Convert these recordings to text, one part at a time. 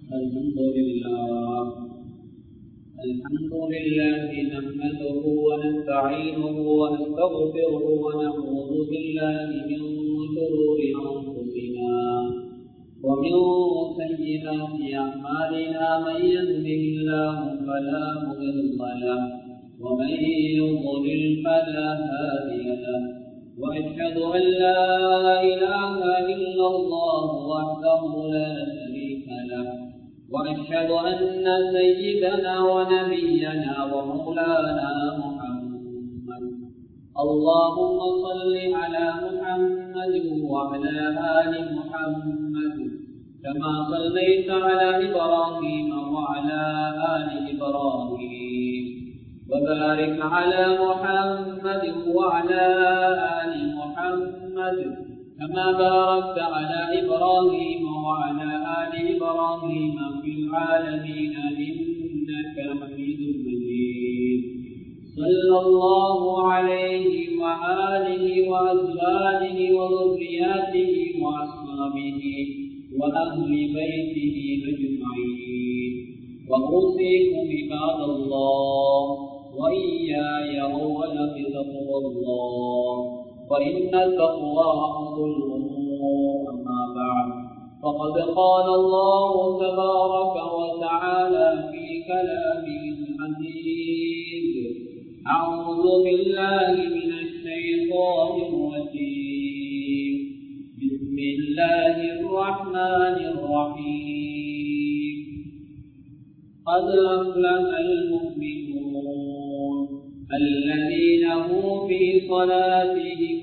الحمد لله الحمد لله نحمده ونستعينه ونستغفره ونعوذ بالله من شرور أنفسنا ومن سيئات أعمالنا من يهده الله فلا مضل له ومن يضلل فلا هادي له وأشهد أن لا إله إلا الله وحده لا شريك له وأشهد أن سيدنا ونبينا ومولانا محمد اللهم صل على محمد وعلى آل محمد كما صليت على إبراهيم وعلى آل إبراهيم وبارك على محمد وعلى آل محمد كما باركت على إبراهيم وعلى آل إبراهيم في العالمين إنك حميد مجيد صلى الله عليه وآله وأزواجه وذرياته وأصحابه وأهل بيته أجمعين وأوصيكم عباد الله وإياي أولا بتقوى الله وإن التقوى أحد الأمور أما بعد فقد قال الله تبارك وتعالى في كلامه الحديث أعوذ بالله من الشيطان الرجيم بسم الله الرحمن الرحيم قد أفلح المؤمنون الذين هم في صلاتهم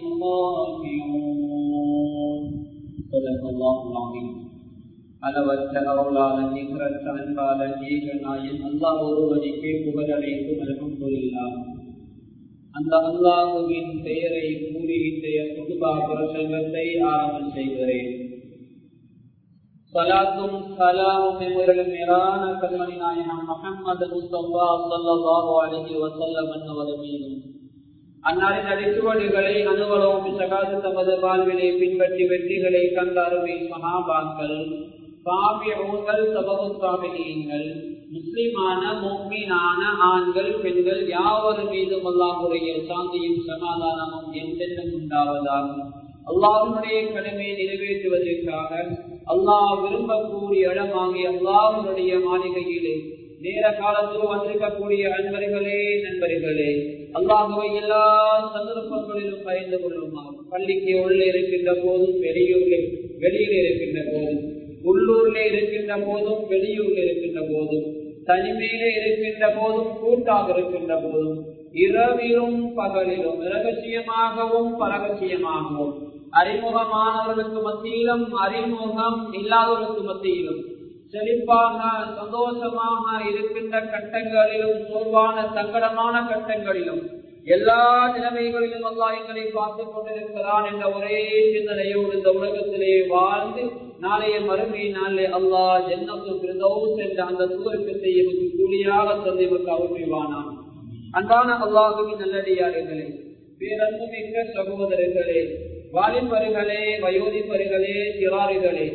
خاشعون صدق الله العظيم அளவற்ற அருளாளன் நிகரற்ற அன்பாளன் ஏகநாயன் அல்லாஹ் ஒருவனுக்கே புகழடைக்கும் அல்ஹம்துலில்லா அந்த அல்லாஹுவின் பெயரை கூறி இன்றைய குதுபா பிரசங்கத்தை ஆரம்பம் செய்கிறேன் சலாத்தும் சலாமும் இவர்கள் மேலான கண்மணி நாயகம் முகமது முஸ்தபா சல்லாஹு அலஹி வசல்லம் என்னவர் மீதும் அன்னாரின் அடிச்சுவடுகளை அனுபவம் சகாது தமது வாழ்வினை பின்பற்றி வெற்றிகளை கண்ட அருமை மகாபாக்கள் சாமியங்கள் சபகு சாமியங்கள் முஸ்லிமான மோமீனான ஆண்கள் பெண்கள் யாவர் மீதும் அல்லாஹுடைய சாந்தியும் சமாதானமும் என்றென்றும் உண்டாவதாகும் அல்லாஹனுடைய கடமையை நிறைவேற்றுவதற்காக அல்லாஹ் விரும்பக்கூடிய இடமாகிய அல்லாஹனுடைய மாளிகையிலே நேர காலத்தில் வந்திருக்கக்கூடிய அன்பர்களே நண்பர்களே அல்லாஹுவை எல்லா சந்தர்ப்பங்களிலும் பயந்து கொள்ளுமாறு பள்ளிக்கு உள்ளே இருக்கின்ற போதும் வெளியூரில் வெளியில் இருக்கின்ற போதும் உள்ளூர்ல இருக்கின்ற போதும் வெளியூர்ல இருக்கின்ற போதும் தனிமையிலே இருக்கின்ற போதும் கூட்டாக இருக்கின்ற போதும் இரவிலும் பகலிலும் ரகசியமாகவும் பரகசியமாகவும் அறிமுகமானவர்களுக்கு மத்தியிலும் அறிமுகம் இல்லாதவர்களுக்கு மத்தியிலும் செழிப்பாக சந்தோஷமாக இருக்கின்ற கட்டங்களிலும் சோர்வான சங்கடமான கட்டங்களிலும் எல்லா நிலைமைகளிலும் அல்லா எங்களை பார்த்துக் கொண்டிருக்கிறான் என்ற ஒரே சிந்தனையோடு இந்த உலகத்திலே வாழ்ந்து நாளைய மறுமை நாளே அல்லா ஜன்னத்து பிரதோஸ் என்ற அந்த சுவர்க்கத்தை எமக்கு கூலியாக தந்து எமக்கு அவர்வானான் அன்பான அல்லாஹுவின் நல்லடியார்களே பேரன்பு மிக்க சகோதரர்களே வாலிபர்களே வயோதிபர்களே சிறாரிகளே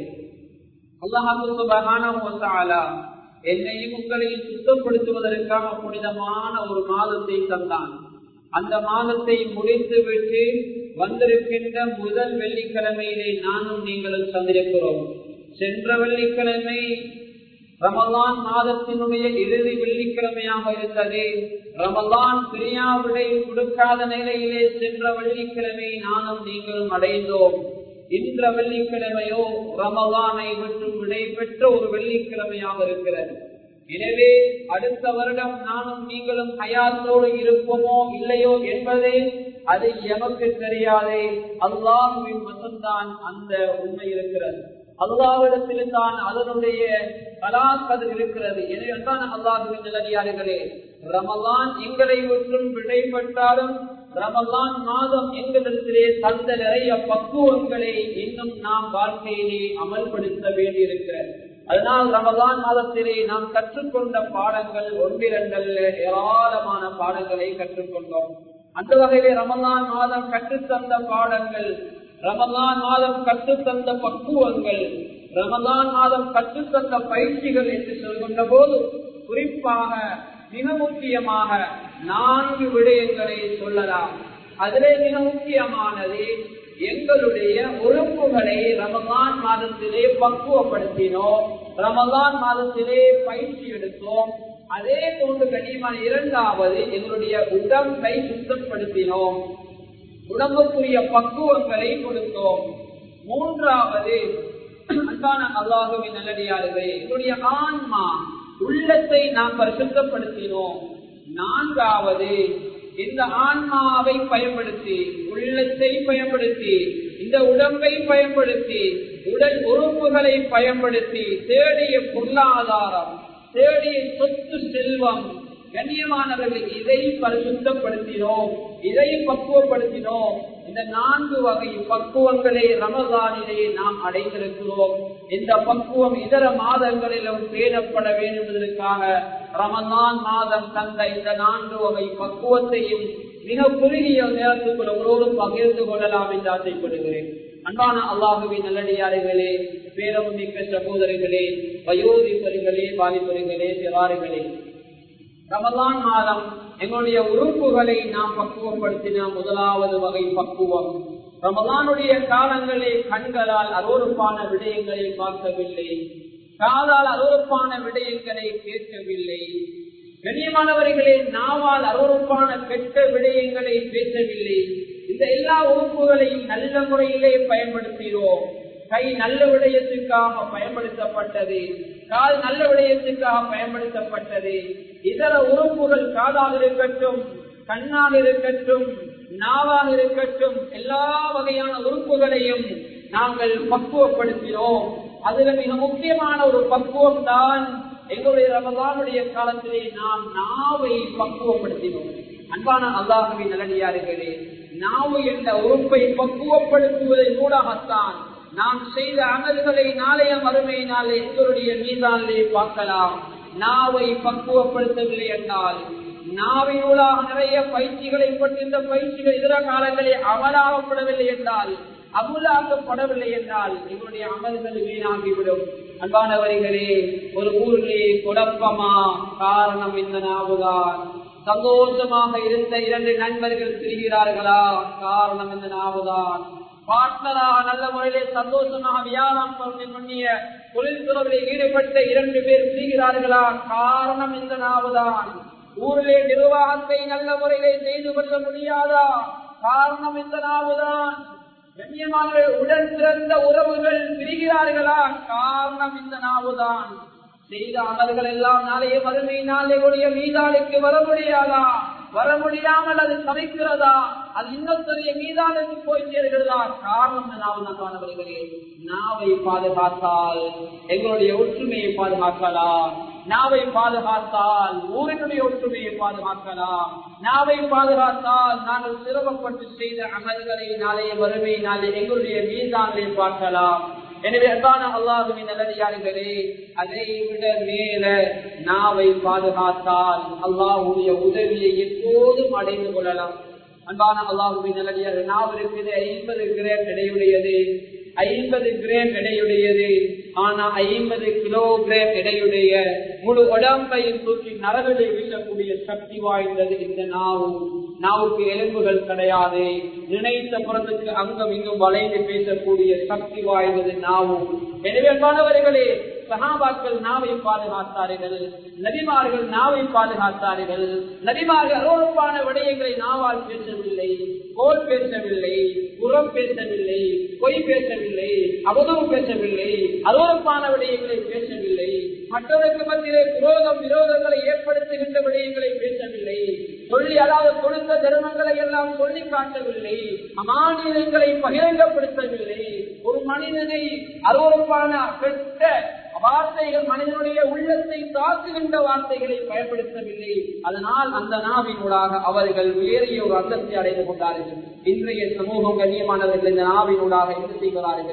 அல்லாஹாலா என்னையும் உங்களையும் சுத்தப்படுத்துவதற்காக புனிதமான ஒரு மாதத்தை தந்தான் அந்த மாதத்தை முடித்து விட்டு வந்திருக்கின்ற முதல் வெள்ளிக்கிழமையிலே நானும் நீங்களும் சந்திருக்கிறோம் சென்ற வெள்ளிக்கிழமை ரமலான் மாதத்தினுடைய இறுதி வெள்ளிக்கிழமையாக இருந்தது ரமலான் பிரியாவிடை கொடுக்காத நிலையிலே சென்ற வெள்ளிக்கிழமை நானும் நீங்களும் அடைந்தோம் இன்ற வெள்ளிக்கிழமையோ ரமலானை விட்டு விடைபெற்ற ஒரு வெள்ளிக்கிழமையாக இருக்கிறது எனவே அடுத்த வருடம் நானும் நீங்களும் ஹயாத்தோடு இருப்போமோ இல்லையோ என்பதே அது எமக்கு தெரியாதே அல்லாஹுவின் வசந்தான் அந்த உண்மை இருக்கிறது அல்லாவிடத்தில் தான் அதனுடைய கலாக்கது இருக்கிறது எனவே தான் அல்லாஹுவின் நிலடியார்களே ரமலான் எங்களை விட்டும் விடைபட்டாலும் ரமலான் மாதம் எங்களிடத்திலே தந்த நிறைய பக்குவங்களை இன்னும் நாம் வாழ்க்கையிலே அமல்படுத்த வேண்டியிருக்கிறது அதனால் ரமலான் மாதத்திலே நாம் கற்றுக்கொண்ட பாடங்கள் ஒன்றிரண்டல்ல ஏராளமான பாடங்களை கற்றுக்கொண்டோம் அந்த வகையிலே ரமலான் மாதம் கற்றுத்தந்த பாடங்கள் ரமலான் மாதம் கற்றுத்தந்த பக்குவங்கள் ரமதான் மாதம் கற்றுத்தந்த பயிற்சிகள் என்று சொல்கின்ற போது குறிப்பாக மிக முக்கியமாக நான்கு விடயங்களை சொல்லலாம் அதிலே மிக முக்கியமானது எங்களுடைய உறுப்புகளை ரமதான் மாதத்திலே பக்குவப்படுத்தினோம் ரமதான் மாதத்திலே பயிற்சி எடுத்தோம் அதே போன்று கண்ணியமான இரண்டாவது எங்களுடைய உடம்பை சுத்தப்படுத்தினோம் உடம்புக்குரிய பக்குவங்களை கொடுத்தோம் மூன்றாவது அன்பான அல்லாஹுவின் நல்லடியார்களே எங்களுடைய ஆன்மா உள்ளத்தை நாம் பரிசுத்தப்படுத்தினோம் நான்காவது இந்த ஆன்மாவை பயன்படுத்தி உள்ளத்தை பயன்படுத்தி இந்த உடம்பை பயன்படுத்தி உடல் உறுப்புகளை பயன்படுத்தி தேடிய பொருளாதாரம் தேடிய சொத்து செல்வம் கண்ணியமானவர்கள் இதை பரிசுத்தப்படுத்தினோம் இதை பக்குவப்படுத்தினோம் இந்த நான்கு வகை பக்குவங்களை ரமதானிலே நாம் அடைந்திருக்கிறோம் இந்த பக்குவம் இதர மாதங்களிலும் பேணப்பட வேண்டும் என்பதற்காக ரமதான் மாதம் தந்த இந்த நான்கு வகை பக்குவத்தையும் மிக குறுகிய நேரத்துக்குள் உங்களோடும் பகிர்ந்து கொள்ளலாம் என்று ஆசைப்படுகிறேன் அன்பான அல்லாஹுவின் நல்லடியார்களே பேரம் மிக்க சகோதரிகளே வயோதிபர்களே பாதிப்பர்களே சிறார்களே ரமலான் மாதம் எங்களுடைய உறுப்புகளை நாம் பக்குவப்படுத்தின முதலாவது வகை பக்குவம் ரமலானுடைய காலங்களே கண்களால் அரோறுப்பான விடயங்களை பார்க்கவில்லை காதால் அரோறுப்பான விடயங்களை கேட்கவில்லை கண்ணியமானவர்களே நாவால் அரோறுப்பான கெட்ட விடயங்களை பேசவில்லை இந்த எல்லா உறுப்புகளையும் நல்ல முறையிலே பயன்படுத்தினோம் கை நல்ல விடயத்துக்காக பயன்படுத்தப்பட்டது கால் நல்ல விடயத்துக்காக பயன்படுத்தப்பட்டது இதர உறுப்புகள் காதாக இருக்கட்டும் கண்ணால் இருக்கட்டும் நாவாக இருக்கட்டும் எல்லா வகையான உறுப்புகளையும் நாங்கள் பக்குவப்படுத்தினோம் அதுல மிக முக்கியமான ஒரு பக்குவம் தான் எங்களுடைய ரமதானுடைய காலத்திலே நாம் நாவை பக்குவப்படுத்தினோம் அன்பான அல்லாஹுவின் நல்லடியார்களே நாவு என்ற உறுப்பை பக்குவப்படுத்துவதன் மூலமாகத்தான் நாம் செய்த அமல்களை நாளைய மறுமையினாலே எங்களுடைய மீதானிலே பார்க்கலாம் நாவை பக்குவப்படுத்தவில்லை என்றால் நாவினூலாக நிறைய பயிற்சிகளை பற்றிருந்த பயிற்சிகள் இதர காலங்களில் அமலாகப்படவில்லை என்றால் அமுலாக்கப்படவில்லை என்றால் எங்களுடைய அமல்கள் வீணாகிவிடும் அன்பானவர்களே ஒரு ஊரிலே குழப்பமா காரணம் இந்த நாவுதான் சந்தோஷமாக இருந்த இரண்டு நண்பர்கள் பிரிகிறார்களா காரணம் இந்த நாவுதான் பார்ட்னராக நல்ல முறையிலே சந்தோஷமாக வியாபாரம் பண்ணிய தொழில்துறையில் ஈடுபட்ட இரண்டு பேர் பிரிகிறார்களா காரணம் இந்த நாவுதான் ஊரிலே நிர்வாகத்தை நல்ல முறையிலே செய்து கொள்ள முடியாதா காரணம் இந்த நாவுதான் கண்ணியமானவர்கள் உடன் பிறந்த உறவுகள் பிரிகிறார்களா காரணம் இந்த நாவுதான் செய்த அமல்கள் எல்லாம் நாளைய மறுமை நாளைய மீதாளுக்கு வர முடியாதா வர முடியாமல் அது சமைக்கிறதா அது இன்னொருத்தரைய மீதானுக்கு போய் சேர்கிறதா காரணம் நாவர்களே நாவை பாதுகாத்தால் எங்களுடைய ஒற்றுமையை பாதுகாக்கலாம் நாவை பாதுகாத்தால் ஊரினுடைய ஒற்றுமையை பாதுகாக்கலாம் நாவை பாதுகாத்தால் நாங்கள் சிரமப்பட்டு செய்த அமல்களை நாளைய வறுமை நாளை எங்களுடைய மீதானை பார்க்கலாம் எனவே அன்பான அல்லாஹுவின் நல்லடியார்களே அதை விட மேல நாவை பாதுகாத்தால் அல்லாஹுடைய உதவியை எப்போதும் அடைந்து கொள்ளலாம் அன்பான அல்லாஹுவின் நல்லடியார் நாவு இருக்குது ஐம்பது கிராம் எடையுடையது ஐம்பது கிராம் எடையுடையது ஆனா ஐம்பது கிலோகிராம் எடையுடைய முழு உடம்பையும் தூக்கி நரகளை வீசக்கூடிய சக்தி வாய்ந்தது இந்த நாவு நாவுக்கு எலும்புகள் கிடையாது நினைத்த புறத்துக்கு அங்கம் இங்கும் வளைந்து பேசக்கூடிய சக்தி வாய்ந்தது நாவும் எனவே மாணவர்களே சகாபாக்கள் நாவை பாதுகாத்தார்கள் நபிமார்கள் நாவை பாதுகாத்தார்கள் நபிமார்கள் அரோப்பான விடயங்களை நாவால் பேசவில்லை கோல் பேசவில்லை புறம் பேசவில்லை பொய் பேசவில்லை அவதூறு பேசவில்லை அரோப்பான விடயங்களை பேசவில்லை மற்றவருக்கு மத்தியிலே விரோதம் விரோதங்களை ஏற்படுத்துகின்ற விடயங்களை பேசவில்லை சொல்லி அதாவது கொடுத்த தர்மங்களை எல்லாம் சொல்லி காட்டவில்லை அமானியங்களை பகிரங்கப்படுத்தவில்லை ஒரு மனிதனை அருவறுப்பான பெற்ற வார்த்தைகள் மனிதனுடைய உள்ளத்தை தாக்குகின்ற வார்த்தைகளை பயன்படுத்தவில்லை அதனால் அந்த நாவினூடாக அவர்கள் உயரிய ஒரு அந்தத்தை அடைந்து கொண்டார்கள் இன்றைய சமூகம் கண்ணியமானவர்கள் இந்த நாவினூடாக என்ன செய்கிறார்கள்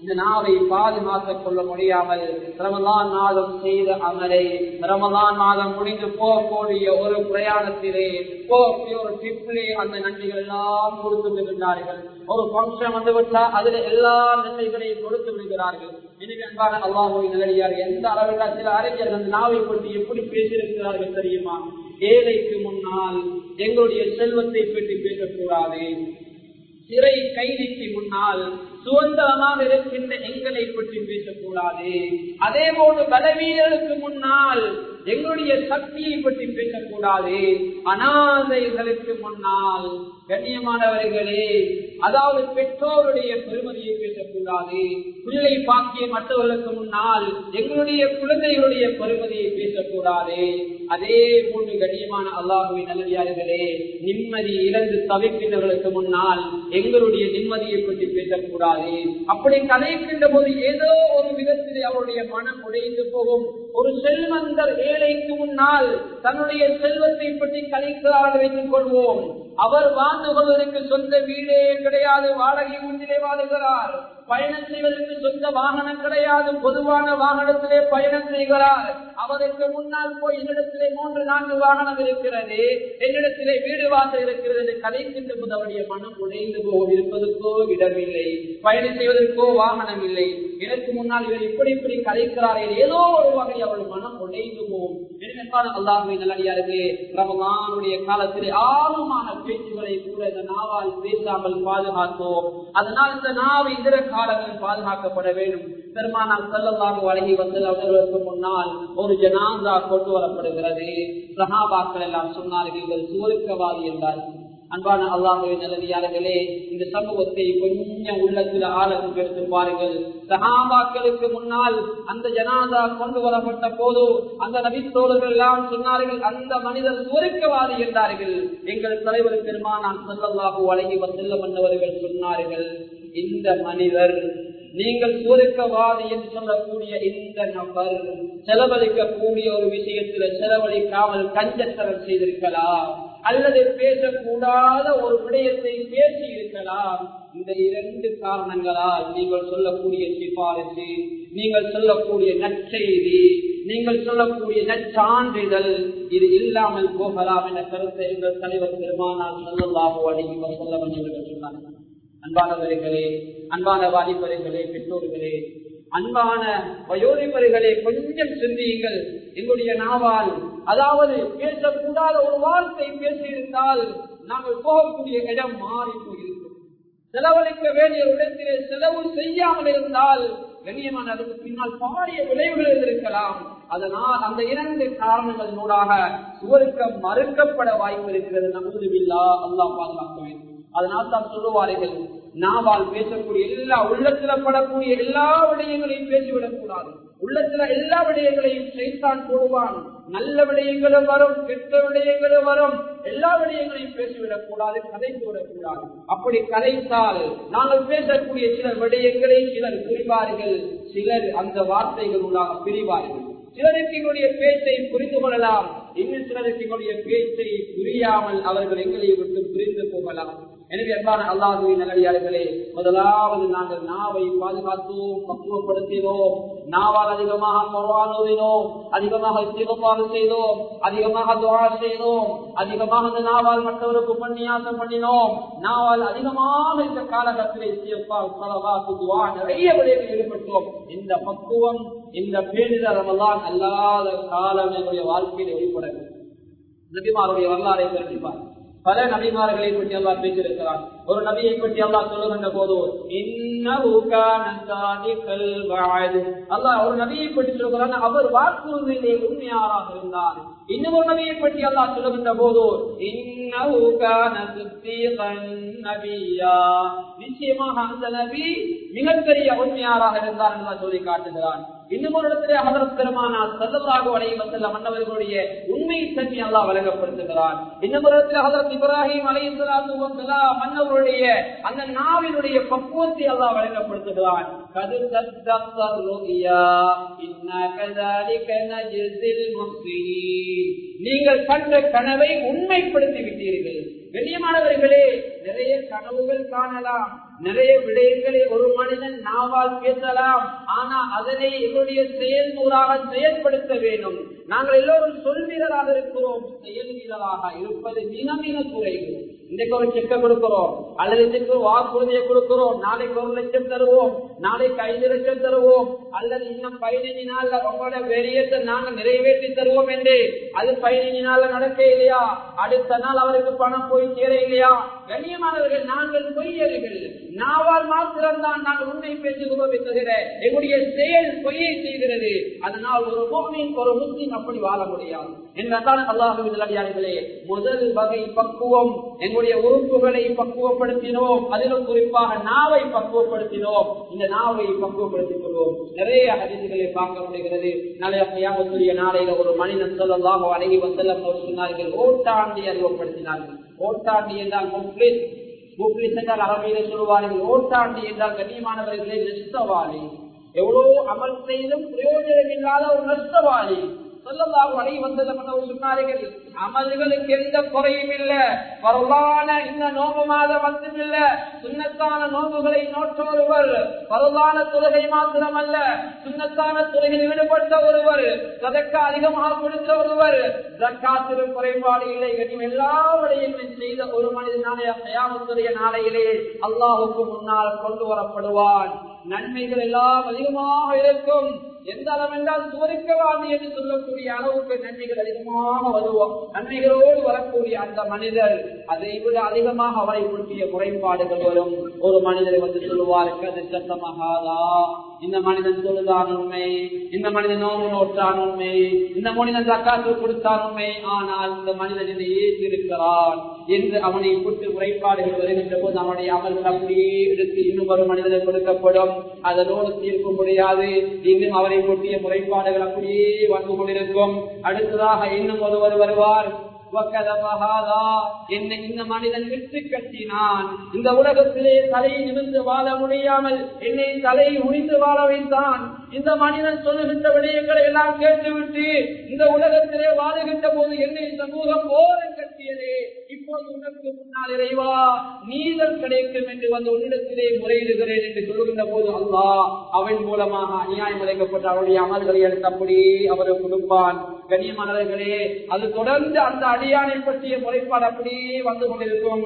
இந்த நாவை பாதுகாத்துக் கொள்ள முடியாமல் ரமலான் மாதம் செய்த அமலை ரமலான் மாதம் முடிந்து போகக்கூடிய ஒரு பிரயாணத்திலே போகக்கூடிய ஒரு ட்ரிப்பிலே அந்த நன்றிகள் எல்லாம் கொடுத்து விடுகிறார்கள் ஒரு பங்கன் வந்து விட்டா அதுல எல்லா நன்மைகளையும் கொடுத்து விடுகிறார்கள் எனவே அன்பான அல்லாஹுவை நல்லடியார் எந்த அளவுக்கு சில அறிஞர்கள் அந்த நாவை பற்றி எப்படி பேசியிருக்கிறார்கள் தெரியுமா ஏழைக்கு முன்னால் எங்களுடைய செல்வத்தை பற்றி பேசக்கூடாது சிறை கைதிக்கு முன்னால் சுதந்திரமாக இருக்கின்ற எங்களை பற்றி பேசக்கூடாது அதே போன்று பலவீனர்களுக்கு முன்னால் எங்களுடைய சக்தியை பற்றி பேசக்கூடாது அனாதைகளுக்கு முன்னால் கண்ணியமானவர்களே அதாவது பெற்றோருடைய பெருமதியை பேசக்கூடாது பிள்ளை பாக்கிய மற்றவர்களுக்கு முன்னால் எங்களுடைய குழந்தைகளுடைய பெருமதியை பேசக்கூடாது அதே போன்று கண்ணியமான அல்லாஹுவின் நல்லடியார்களே நிம்மதி இழந்து தவிக்கின்றவர்களுக்கு முன்னால் எங்களுடைய நிம்மதியை பற்றி பேசக்கூடாது அப்படி கலைக்கின்ற போது ஏதோ ஒரு விதத்திலே அவருடைய மனம் உடைந்து போகும் ஒரு செல்வந்தர் ஏழைக்கு முன்னால் தன்னுடைய செல்வத்தை பற்றி கலைக்கிறார் வைத்துக் கொள்வோம் அவர் வாழ்ந்து கொள்வதற்கு சொந்த வீடே கிடையாது வாடகை வீட்டிலே வாழுகிறார் பயணம் செய்வதற்கு சொந்த வாகனம் கிடையாது பொதுவான வாகனத்திலே பயணம் செய்கிறார் அவருக்கு முன்னால் போய் என்னிடத்திலே மூன்று நான்கு வாகனம் இருக்கிறது என்னிடத்திலே வீடு வாசல் இருக்கிறது என்று கலைக்கின்ற போது அவருடைய மனம் உடைந்து போகும் இருப்பதற்கோ இடமில்லை பயணம் செய்வதற்கோ வாகனம் இல்லை எனக்கு முன்னால் இவர் இப்படி இப்படி கலைக்கிறார்கள் ஏதோ ஒரு வகை அவள் மனம் உடைந்து போகும் எனவே அல்லாஹுவை நல்லடியார்களே ரமலானுடைய காலத்திலே ஆழமான பேச்சுகளை கூட இந்த நாவால் பேசாமல் பாதுகாத்தோம் அதனால் இந்த நாவை இதர காலங்களில் பாதுகாக்கப்பட வேண்டும் பெருமானால் செல்லல்லாக வழங்கி வந்து அவர்களுக்கு முன்னால் ஒரு ஜனாந்தா கொண்டு வரப்படுகிறது சஹாபாக்கள் எல்லாம் சொன்னார்கள் இவர் சுவருக்கவாதி என்றார்கள் அன்பான அல்லாஹுவின் நல்லதியார்களே இந்த சமூகத்தை கொஞ்சம் உள்ளத்தில் ஆழத்துக்கு எடுத்து பாருங்கள் சகாபாக்களுக்கு முன்னால் அந்த ஜனாதா கொண்டு வரப்பட்ட போது அந்த நபித்தோழர்கள் எல்லாம் சொன்னார்கள் அந்த மனிதர் சுருக்கவாதி என்றார்கள் எங்கள் தலைவர் பெருமானான் செல்லல்லாஹு வழங்கி செல்ல மன்னவர்கள் சொன்னார்கள் இந்த மனிதர் நீங்கள் சுருக்கவாதி என்று சொல்லக்கூடிய இந்த நபர் செலவழிக்கக்கூடிய ஒரு விஷயத்துல செலவழிக்காமல் கஞ்சத்தனம் செய்திருக்கலாம் அல்லது பேசக்கூடாத ஒரு விடயத்தை பேசி இருக்கலாம் இந்த இரண்டு காரணங்களால் நீங்கள் சொல்லக்கூடிய சிபாரிசு நீங்கள் சொல்லக்கூடிய நற்செய்தி நீங்கள் சொல்லக்கூடிய நற்சான்றிதழ் இது இல்லாமல் போகலாம் என்ற கருத்தை எங்கள் தலைவர் பெருமானால் சொல்லலாமோ அடிக்கி சொல்ல வேண்டும் சொன்னார்கள் அன்பானவர்களே அன்பான வாலிபர்களே பெற்றோர்களே அன்பான வயோதிபர்களே கொஞ்சம் சிந்தியுங்கள் எங்களுடைய நாவால் அதாவது பேசக்கூடாத ஒரு வார்த்தை பேசியிருந்தால் நாங்கள் போகக்கூடிய இடம் மாறி போயிருக்கும் செலவழிக்க வேண்டிய இடத்திலே செலவு செய்யாமல் இருந்தால் கண்ணியமான அதுக்கு பின்னால் பாரிய விளைவுகள் இருக்கலாம் அதனால் அந்த இரண்டு காரணங்கள் நூடாக சுவருக்கம் மறுக்கப்பட வாய்ப்பு இருக்கிறது நம்புதில்லா அல்லா பாதுகாக்க வேண்டும் அதனால் தான் சொல்லுவார்கள் நாவால் பேசக்கூடிய எல்லா உள்ளத்துல படக்கூடிய எல்லா விடயங்களையும் பேசிவிடக் கூடாது உள்ளத்துல எல்லா விடயங்களையும் செய்தான் போடுவான் நல்ல விடயங்களும் வரும் கெட்ட விடயங்களும் வரும் எல்லா விடயங்களையும் பேசிவிடக் கூடாது கதைத்து விடக்கூடாது அப்படி கதைத்தால் நாங்கள் பேசக்கூடிய சில விடயங்களை சிலர் புரிவார்கள் சிலர் அந்த வார்த்தைகள் உள்ளாக பிரிவார்கள் சிலருக்கு எங்களுடைய பேச்சை புரிந்து கொள்ளலாம் இன்னும் சிலருக்கு எங்களுடைய பேச்சை புரியாமல் அவர்கள் எங்களை விட்டு புரிந்து போகலாம் எனவே அன்பான அல்லாஹுவின் நல்லடியார்களே முதலாவது நாங்கள் நாவை பாதுகாத்தோம் பக்குவப்படுத்தினோம் நாவால் அதிகமாக குர்ஆனோதினோம் அதிகமாக இஸ்திக்ஃபார் செய்தோம் அதிகமாக துஆ செய்தோம் அதிகமாக அந்த நாவால் மற்றவருக்கு பணியாசம் பண்ணினோம் நாவால் அதிகமாக இந்த காலகட்டத்தில் இஸ்திக்ஃபார் ஸலவாத் துஆ நிறைய விடயங்கள் ஈடுபட்டோம் இந்த பக்குவம் இந்த பேரிடர் ரமலான் அல்லாத காலம் எங்களுடைய வாழ்க்கையில் வெளிப்பட நபிமாருடைய வரலாறை தெரிவிப்பார் பல நபிமார்களை பற்றி அல்லா பேசியிருக்கிறான் ஒரு நபியை பற்றி அல்லா சொல்லுகின்ற போது அல்லாஹ் ஒரு நபியை பற்றி சொல்கிறான் அவர் வாக்குறுதியிலே உண்மையாராக இருந்தார் இன்னும் ஒரு நபியை பற்றி அல்லா சொல்லுகின்ற போது நிச்சயமாக அந்த நபி மிகப்பெரிய உண்மையாராக இருந்தார் என்று சொல்லி காட்டுகிறான் இன்னும் ஒரு இடத்திலே ஹதரத் பெருமானார் சல்லல்லாஹு அலைஹி வஸல்லம் மன்னவர்களுடைய உண்மை தன்மை அல்லாஹ் வழங்கப்படுத்துகிறான் இன்னும் ஒரு இடத்திலே ஹதரத் இப்ராஹிம் அலைஹிஸ்ஸலாத்து வஸலாம் மன்னவருடைய அந்த நாவினுடைய பக்குவத்தை அல்லாஹ் வழங்கப்படுத்துகிறான் கது சத்தத்த ருயா இன்னா கذلك நஜ்ஸில் முஹ்சினீன் நீங்கள் கண்ட கனவை உண்மைப்படுத்தி விட்டீர்கள் கண்ணியமானவர்களே நிறைய கனவுகள் காணலாம் நிறைய விடயங்களை ஒரு மனிதன் நாவால் பேசலாம் ஆனா அதனை எங்களுடைய செயல்முறாக செயல்படுத்த வேண்டும் நாங்கள் எல்லோரும் சொல்வீரராக இருக்கிறோம் செயல் வீரராக இருப்பது மிக மிக குறைவு இன்றைக்கு ஒரு செக்க கொடுக்கிறோம் அல்லது இன்றைக்கு வாக்குறுதியை கொடுக்கிறோம் நாளைக்கு ஒரு லட்சம் தருவோம் நாளைக்கு ஐந்து லட்சம் தருவோம் அல்லது இன்னும் பதினைஞ்சு நாள்ல உங்களோட வெறியத்தை நாங்கள் நிறைவேற்றி தருவோம் என்று அது பதினைஞ்சு நாள்ல நடக்க இல்லையா அடுத்த நாள் அவருக்கு பணம் போய் சேர இல்லையா கண்ணியமானவர்கள் நாங்கள் பொய்யர்கள் நாவால் மாத்திரம்தான் நாங்கள் உண்மை பேசுகிறோம் தவிர எங்களுடைய செயல் பொய்யை செய்கிறது அதனால் ஒரு மோமின் ஒரு முஸ்லிம் அப்படி வாழ முடியாது என்றால் அல்லாஹுவின் முதல் வகை பக்குவம் எங்களுடைய உறுப்புகளை பக்குவப்படுத்தினோம் அதிலும் குறிப்பாக நாவை பக்குவப்படுத்தினோம் இந்த நாவை பக்குவப்படுத்திக் கொள்வோம் நிறைய அதிர்ச்சிகளை பார்க்க முடிகிறது நாளைய கையாமத்துடைய நாளையில ஒரு மனிதன் சொல்லலாம் அழகி வந்தலம் சொன்னார்கள் ஓட்டாண்டி அறிமுகப்படுத்தினார்கள் ஓட்டாண்டி என்றால் முப்ளிஸ் முப்ளிஸ் என்றால் அரபியில சொல்லுவார்கள் ஓட்டாண்டி என்றால் கண்ணியமானவர்களே நஷ்டவாளி எவ்வளவு அமல் செய்தும் பிரயோஜனம் இல்லாத ஒரு நஷ்டவாளி சொல்லலாம் வழி வந்தது சொன்னார்கள் அமல்களுக்கு எந்த குறையும் இல்ல பரவான இந்த நோம்பு மாதம் மட்டும் இல்ல சுண்ணத்தான நோம்புகளை நோற்றொருவர் பரவான தொழுகை மாத்திரமல்ல சுண்ணத்தான தொழுகையில் ஈடுபட்ட ஒருவர் சதக்க அதிகமாக கொடுத்த ஒருவர் ஜக்காத்திலும் குறைபாடு இல்லை கனியும் எல்லா வழியிலும் செய்த ஒரு மனிதனான தயாமத்துடைய நாளையிலே அல்லாஹுக்கு முன்னால் கொண்டு வரப்படுவான் நன்மைகள் எல்லாம் அதிகமாக இருக்கும் எந்த அளவு என்றால் சுவரிக்கவாதி என்று சொல்லக்கூடிய அளவுக்கு நன்மைகள் அதிகமாக வருவோம் நன்மைகளோடு வரக்கூடிய அந்த மனிதர் அதை விட அதிகமாக அவரை பற்றிய குறைபாடுகள் வரும் ஒரு மனிதரை வந்து சொல்லுவாருக்கு அது சத்தமாகாதா இந்த மனிதன் சொல்லுதான் உண்மை இந்த மனிதன் நோவு நோற்றான் உண்மை இந்த மனிதன் தக்காத்து கொடுத்தான் உண்மை ஆனால் இந்த மனிதன் இதை ஏற்றிருக்கிறான் என்று அவனை விட்டு குறைபாடுகள் வருகின்ற போது அவனுடைய அமல்கள் அப்படியே எடுத்து இன்னும் ஒரு மனிதனுக்கு கொடுக்கப்படும் அதனோடு தீர்க்க முடியாது இன்னும் அவரை கொட்டிய முறைப்பாடுகள் அப்படியே வந்து கொண்டிருக்கும் அடுத்ததாக இன்னும் ஒருவர் வருவார் இந்த மனிதன் விட்டு கட்டினான் இந்த உலகத்திலே தலையை நிமிர்ந்து வாழ முடியாமல் என்னை தலையை உணிந்து வாழ வைத்தான் இந்த மனிதன் சொல்லுகின்ற விடயங்களை எல்லாம் கேட்டுவிட்டு இந்த உலகத்திலே வாழுகின்ற போது என்னை சமூகம் ஓரம் கட்டியதே இப்போது உனக்கு முன்னால் இறைவா நீதல் கிடைக்கும் என்று வந்து உன்னிடத்திலே முறையிடுகிறேன் என்று சொல்லுகின்ற போது அல்லா அவன் மூலமாக அநியாயம் இழைக்கப்பட்ட அவருடைய அமல்களை எடுத்து அப்படியே அவருக்கு கொடுப்பான் கண்ணியமானவர்களே அது தொடர்ந்து அந்த அடியானை பற்றிய முறைப்பாடு அப்படியே வந்து கொண்டிருக்கும்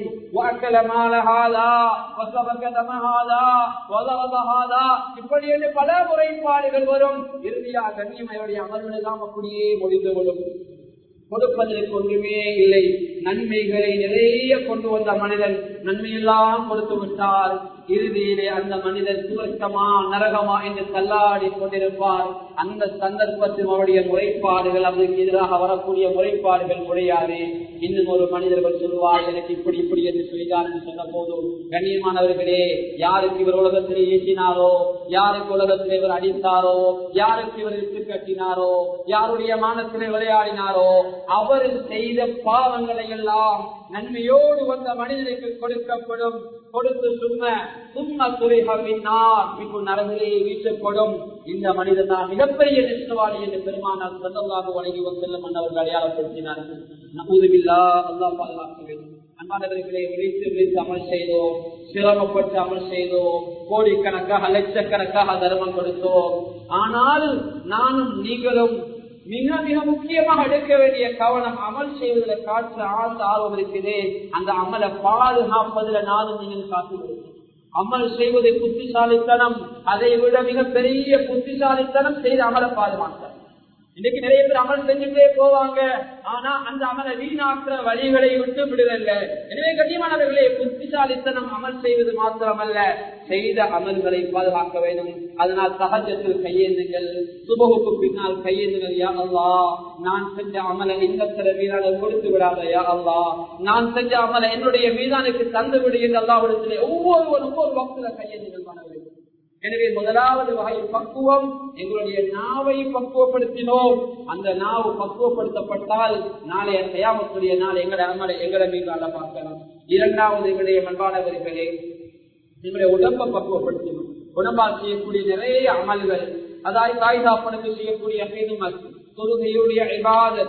இப்படி என்று பல முறைப்பாடுகள் வரும் இறுதியாக கண்ணியமையுடைய அமல்கள் எல்லாம் அப்படியே முடிந்து கொள்ளும் கொடுப்பதற்கு ஒன்றுமே இல்லை நன்மைகளை நிறைய கொண்டு வந்த மனிதன் நன்மையெல்லாம் கொடுத்து விட்டார் இறுதியிலே அந்த மனிதன் சுவர்க்கமா நரகமா என்று தள்ளாடி கொண்டிருப்பார் அந்த சந்தர்ப்பத்தில் அவருடைய முறைப்பாடுகள் அவருக்கு எதிராக வரக்கூடிய முறைப்பாடுகள் முடியாது இன்னும் ஒரு மனிதர்கள் சொல்லுவார் எனக்கு இப்படி இப்படி என்று சொல்லிதான் என்று சொன்ன போதும் கண்ணியமானவர்களே யாருக்கு இவர் உலகத்திலே ஏற்றினாரோ யாருக்கு உலகத்திலே இவர் அடித்தாரோ யாருக்கு இவர் இட்டு கட்டினாரோ யாருடைய மானத்திலே விளையாடினாரோ அவர் செய்த பாவங்களை எல்லாம் நன்மையோடு வந்த மனிதனுக்கு கொடுக்கப்படும் கொடுத்து சும்ம சும்ம துறைகினார் இப்போ நரகிலே வீசப்படும் இந்த மனிதன் தான் மிகப்பெரிய நிஷ்டவாளி என்று பெருமானார் சொந்தமாக வழங்கி செல்லும் மன்னவர்கள் அடையாளப்படுத்தினார்கள் நம்புதுமில்லா அல்லா பாதுகாக்க வேண்டும் அன்பானவர்களை விழித்து விழித்து அமல் செய்தோம் சிரமப்பட்டு அமல் செய்தோம் கோடிக்கணக்காக லட்சக்கணக்காக தர்மம் கொடுத்தோம் ஆனால் நானும் நீங்களும் மிக மிக முக்கியமாக எடுக்க வேண்டிய கவனம் அமல் செய்வதில் காற்று ஆழ்ந்த ஆர்வம் இருக்குது அந்த அமலை பாதுகாப்பதில் நானும் நீங்கள் காத்து அமல் செய்வது புத்திசாலித்தனம் அதை விட மிக பெரிய புத்திசாலித்தனம் செய்து அமலை பாதுகாக்க இன்னைக்கு நிறைய பேர் அமல் செஞ்சுட்டே போவாங்க ஆனா அந்த அமலை வீணாக்குற வழிகளை விட்டு விடுதல்ல எனவே கண்ணியமானவர்களே புத்திசாலித்தனம் அமல் செய்வது மாத்திரமல்ல செய்த அமல்களை பாதுகாக்க வேண்டும் அதனால் சகஜத்தில் கையேந்துங்கள் சுபகுக்கு பின்னால் கையேந்துங்கள் யா அல்லா நான் செஞ்ச அமலை இந்த சில வீரான கொடுத்து விடாத யா அல்லா நான் செஞ்ச அமலை என்னுடைய மீதானுக்கு தந்து விடு என்று அல்லாவிடத்திலே ஒவ்வொருவரும் ஒரு பக்தில கையேந்துங்கள் மாணவர்கள் எனவே முதலாவது வகை பக்குவம் எங்களுடைய நாவை பக்குவப்படுத்தினோம் அந்த நாவு பக்குவப்படுத்தப்பட்டால் நாளைய தயாமத்துடைய நாள் எங்களை அமலை எங்களை மீது அல்ல பார்க்கலாம் இரண்டாவது எங்களுடைய மண்பானவர்களே எங்களுடைய உடம்பை பக்குவப்படுத்தினோம் உடம்பால் செய்யக்கூடிய நிறைய அமல்கள் அதாவது தாய் தாப்பனுக்கு செய்யக்கூடிய தொழுகையுடைய இபாதத்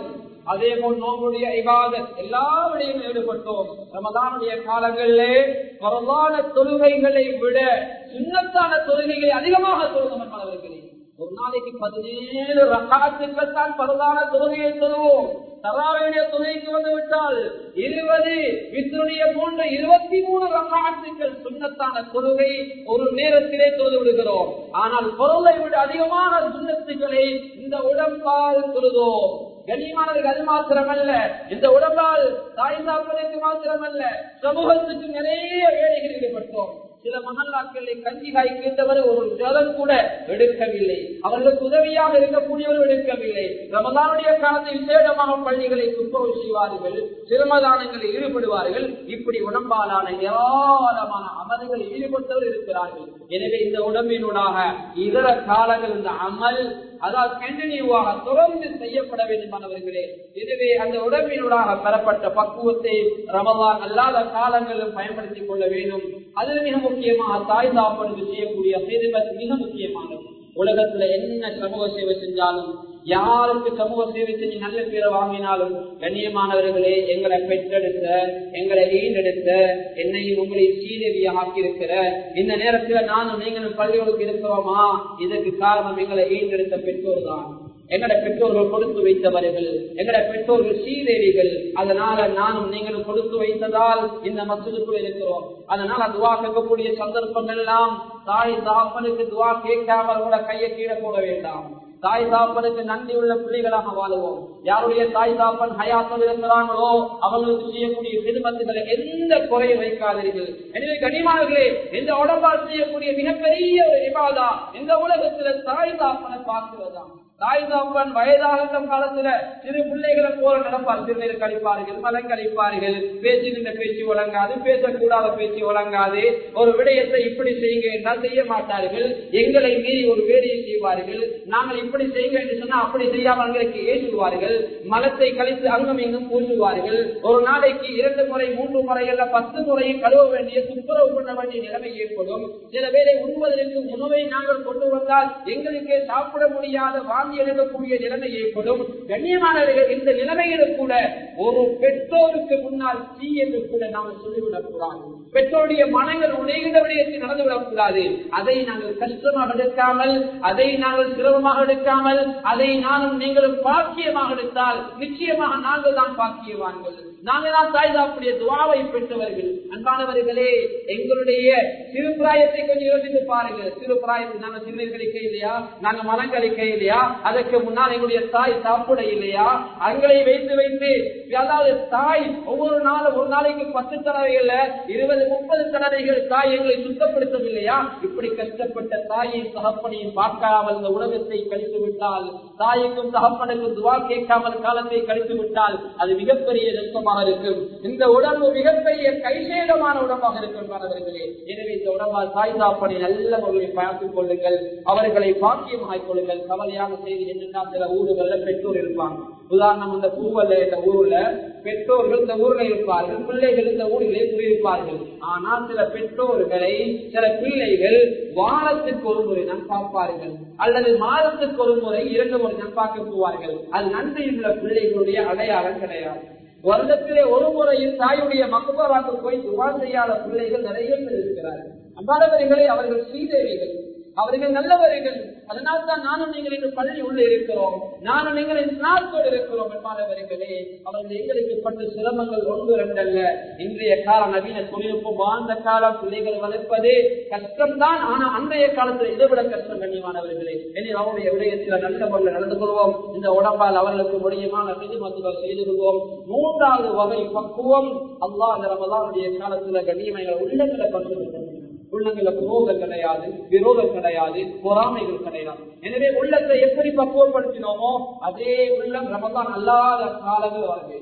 அதே போல் நோம்புடைய இபாதத் எல்லா விடையும் ஈடுபட்டோம் ரமதானுடைய காலங்களிலே பரவான தொழுகைகளை விட சுண்ணத்தான தொழுகைகளை அதிகமாக தொழுகம் மாணவர்களே ஒரு நாளைக்கு பதினேழு ரகாத்துக்கள் தான் பரவான தொழுகையை தொழுவோம் தராவுடைய துணைக்கு வந்து விட்டால் இருபது வித்துடைய போன்ற இருபத்தி மூணு ரகாத்துக்கள் சுண்ணத்தான தொழுகை ஒரு நேரத்திலே தொழுது விடுகிறோம் ஆனால் பொருளை விட அதிகமான சுண்ணத்துக்களை இந்த உடம்பால் தொழுதோம் கண்ணியமானவர்கள் அது மாத்திரமல்ல இந்த உடம்பால் தாய் சாப்பிடுவதற்கு மாத்திரமல்ல சமூகத்துக்கு நிறைய வேலைகள் ஈடுபட்டோம் சில மகல்லாக்களை கஞ்சி காய்க்கின்றவர் ஒரு ஜலம் கூட எடுக்கவில்லை அவர்களுக்கு உதவியாக இருக்கக்கூடியவர் எடுக்கவில்லை ரமதானுடைய காலத்தில் விசேடமாக பள்ளிகளை துப்புரவு செய்வார்கள் சிரமதானங்களில் ஈடுபடுவார்கள் இப்படி உடம்பாலான ஏராளமான அமல்களில் ஈடுபட்டவர் இருக்கிறார்கள் எனவே இந்த உடம்பினூடாக இதர காலங்கள் இந்த அமல் அதாவது கண்டினியூவாக தொடர்ந்து செய்யப்பட வேண்டுமானவர்களே எனவே அந்த உடம்பினூடாக பெறப்பட்ட பக்குவத்தை ரமதான் அல்லாத காலங்களிலும் பயன்படுத்திக் கொள்ள வேண்டும் அதில் மிக முக்கியமாக தாய் தாப்பனுக்கு செய்யக்கூடிய சேதுபத் மிக முக்கியமானது உலகத்துல என்ன சமூக சேவை செஞ்சாலும் யாருக்கு சமூக சேவை செஞ்சு நல்ல பேரை வாங்கினாலும் கண்ணியமானவர்களே எங்களை பெற்றெடுத்த எங்களை ஈண்டெடுத்த என்னையும் உங்களையும் சீதேவியாக ஆக்கியிருக்கிற இந்த நேரத்துல நானும் நீங்களும் பள்ளிகளுக்கு இருக்கிறோமா இதற்கு காரணம் எங்களை ஈண்டெடுத்த பெற்றோர் தான் எங்கட பெற்றோர்கள் கொடுத்து வைத்தவர்கள் எங்கட பெற்றோர்கள் சீதேவிகள் அதனால நானும் நீங்களும் கொடுத்து வைத்ததால் இந்த மசூதுக்குள் இருக்கிறோம் அதனால துவா கேட்கக்கூடிய சந்தர்ப்பங்கள் எல்லாம் தாய் தாப்பனுக்கு துவா கேட்காமல் கூட கையை கீழே போட வேண்டாம் தாய் தாப்பனுக்கு நன்றி உள்ள பிள்ளைகளாக வாழுவோம் யாருடைய தாய் தாப்பன் ஹயாத்தில் இருக்கிறாங்களோ அவங்களுக்கு செய்யக்கூடிய சிறுமத்துகளை எந்த குறையும் வைக்காதீர்கள் எனவே கனிமானர்களே இந்த உடம்பால் செய்யக்கூடிய மிகப்பெரிய ஒரு விவாதா இந்த உலகத்துல தாய் தாப்பனை பார்க்கிறதாம் தாய் தாப்பன் வயதாகின்ற காலத்துல சிறு பிள்ளைகளை போல நடப்பார் சிறுநீர் கழிப்பார்கள் மலம் கழிப்பார்கள் பேச்சுகின்ற பேச்சு வழங்காது பேசக்கூடாத பேச்சு வழங்காது ஒரு விடயத்தை இப்படி செய்யுங்க என்றால் செய்ய மாட்டார்கள் எங்களை மீறி ஒரு வேலையை செய்வார்கள் நாங்கள் இப்படி செய்யுங்க என்று சொன்னா அப்படி செய்யாமல் எங்களுக்கு ஏற்றுவார்கள் மலத்தை கழித்து அங்கும் இங்கும் பூசுவார்கள் ஒரு நாளைக்கு இரண்டு முறை மூன்று முறை அல்ல பத்து முறையும் கழுவ வேண்டிய துப்புரவு பண்ண வேண்டிய நிலைமை ஏற்படும் சில பேரை உண்பதற்கு உணவை நாங்கள் கொண்டு வந்தால் எங்களுக்கே சாப்பிட முடியாத வாங்கி எழுதக்கூடிய நிலைமை ஏற்படும் கண்ணியமானவர்கள் இந்த நிலைமையிலும் கூட ஒரு பெற்றோருக்கு முன்னால் தீ என்று கூட நாம் சொல்லிவிடக் கூடாது பெற்றோருடைய மனங்கள் உடைகின்ற விடயத்தில் நடந்துவிடக் கூடாது அதை நாங்கள் கஷ்டமாக எடுக்காமல் அதை நாங்கள் சிரமமாக எடுக்காமல் அதை நானும் நீங்களும் பாக்கியமாக எடுத்தால் நிச்சயமாக நாங்கள் தான் பாக்கியவான்கள் நாங்கள் தான் தாய்தாப்புடைய துவாவை பெற்றவர்கள் அன்பானவர்களே எங்களுடைய சிறு பிராயத்தை கொஞ்சம் யோசித்து பாருங்கள் சிறு பிராயத்தில் நாங்கள் சிறுநீர் கழிக்க இல்லையா நாங்கள் மனம் கழிக்க இல்லையா அதற்கு முன்னால் எங்களுடைய தாய் சாப்பிட இல்லையா அங்களை வைத்து வைத்து அதாவது தாய் ஒவ்வொரு நாளும் ஒரு நாளைக்கு பத்து தடவைகள்ல இருபது முப்பது தடவைகள் தாய் எங்களை சுத்தப்படுத்தவில்லையா இப்படி கஷ்டப்பட்ட தாயை தகப்பனையும் பார்க்காமல் இந்த உலகத்தை கழித்து விட்டால் தாய்க்கும் தகப்பனுக்கும் துவா கேட்காமல் காலத்தை கழித்து விட்டால் அது மிகப்பெரிய நெருக்கமாக இருக்கும் இந்த உடம்பு மிகப்பெரிய கைசேதமான உடம்பாக இருக்கும் மாணவர்களே எனவே இந்த உடம்பால் தாய் தாப்பனை நல்ல முறையில் பார்த்துக் கொள்ளுங்கள் அவர்களை பாக்கியமாக்கிக் கொள்ளுங்கள் கவலையான செய்தி என்னென்னா சில ஊர்கள்ல பெற்றோர் இருப்பாங்க உதாரணம் இந்த பூவல்ல இந்த ஊர்ல பெற்றோர்கள் இந்த ஊர்ல இருப்பார்கள் பிள்ளைகள் இந்த ஊரிலே குடியிருப்பார்கள் ஆனால் சில பெற்றோர்களை சில பிள்ளைகள் வாரத்துக்கு ஒரு முறை தான் பார்ப்பார்கள் அல்லது மாதத்துக்கு ஒரு முறை இரண்டு முறை தான் பார்க்க போவார்கள் அது நன்றியுள்ள பிள்ளைகளுடைய அடையாளம் கிடையாது வருடத்திலே ஒரு முறையில் தாயுடைய மக்குபராக்கு போய் துவா செய்யாத பிள்ளைகள் நிறைய பேர் இருக்கிறார்கள் அம்பாதவர்களை அவர்கள் ஸ்ரீதேவிகள் அவர்கள் நல்லவர்கள் அதனால் தான் நானும் நீங்கள் இன்று பள்ளி உள்ள இருக்கிறோம் நானும் நீங்கள் நாட்கோடு இருக்கிறோம் என்பாதவர்களே அவர்கள் எங்களுக்கு பட்ட சிரமங்கள் ஒன்று இரண்டல்ல இன்றைய கால நவீன தொழில்நுட்பம் வாழ்ந்த காலம் பிள்ளைகளை வளர்ப்பது கஷ்டம்தான் ஆனா அன்றைய காலத்தில் இதை விட கஷ்டம் கண்ணியமானவர்களே இனி அவருடைய விடயத்தில் நல்ல முறையில் நடந்து கொள்வோம் இந்த உடம்பால் அவர்களுக்கு முடியுமான மருத்துவம் செய்து கொள்வோம் மூன்றாவது வகை பக்குவம் அல்லா அந்த ரமதானுடைய காலத்துல கண்ணியமைகளை உள்ளங்களை பங்கு உள்ளங்கள குரோதம் கிடையாது விரோதம் கிடையாது பொறாமைகள் கிடையாது எனவே உள்ளத்தை எப்படி பக்குவப்படுத்தினோமோ அதே உள்ளம் ரமதான் அல்லாத காலங்கள் வருது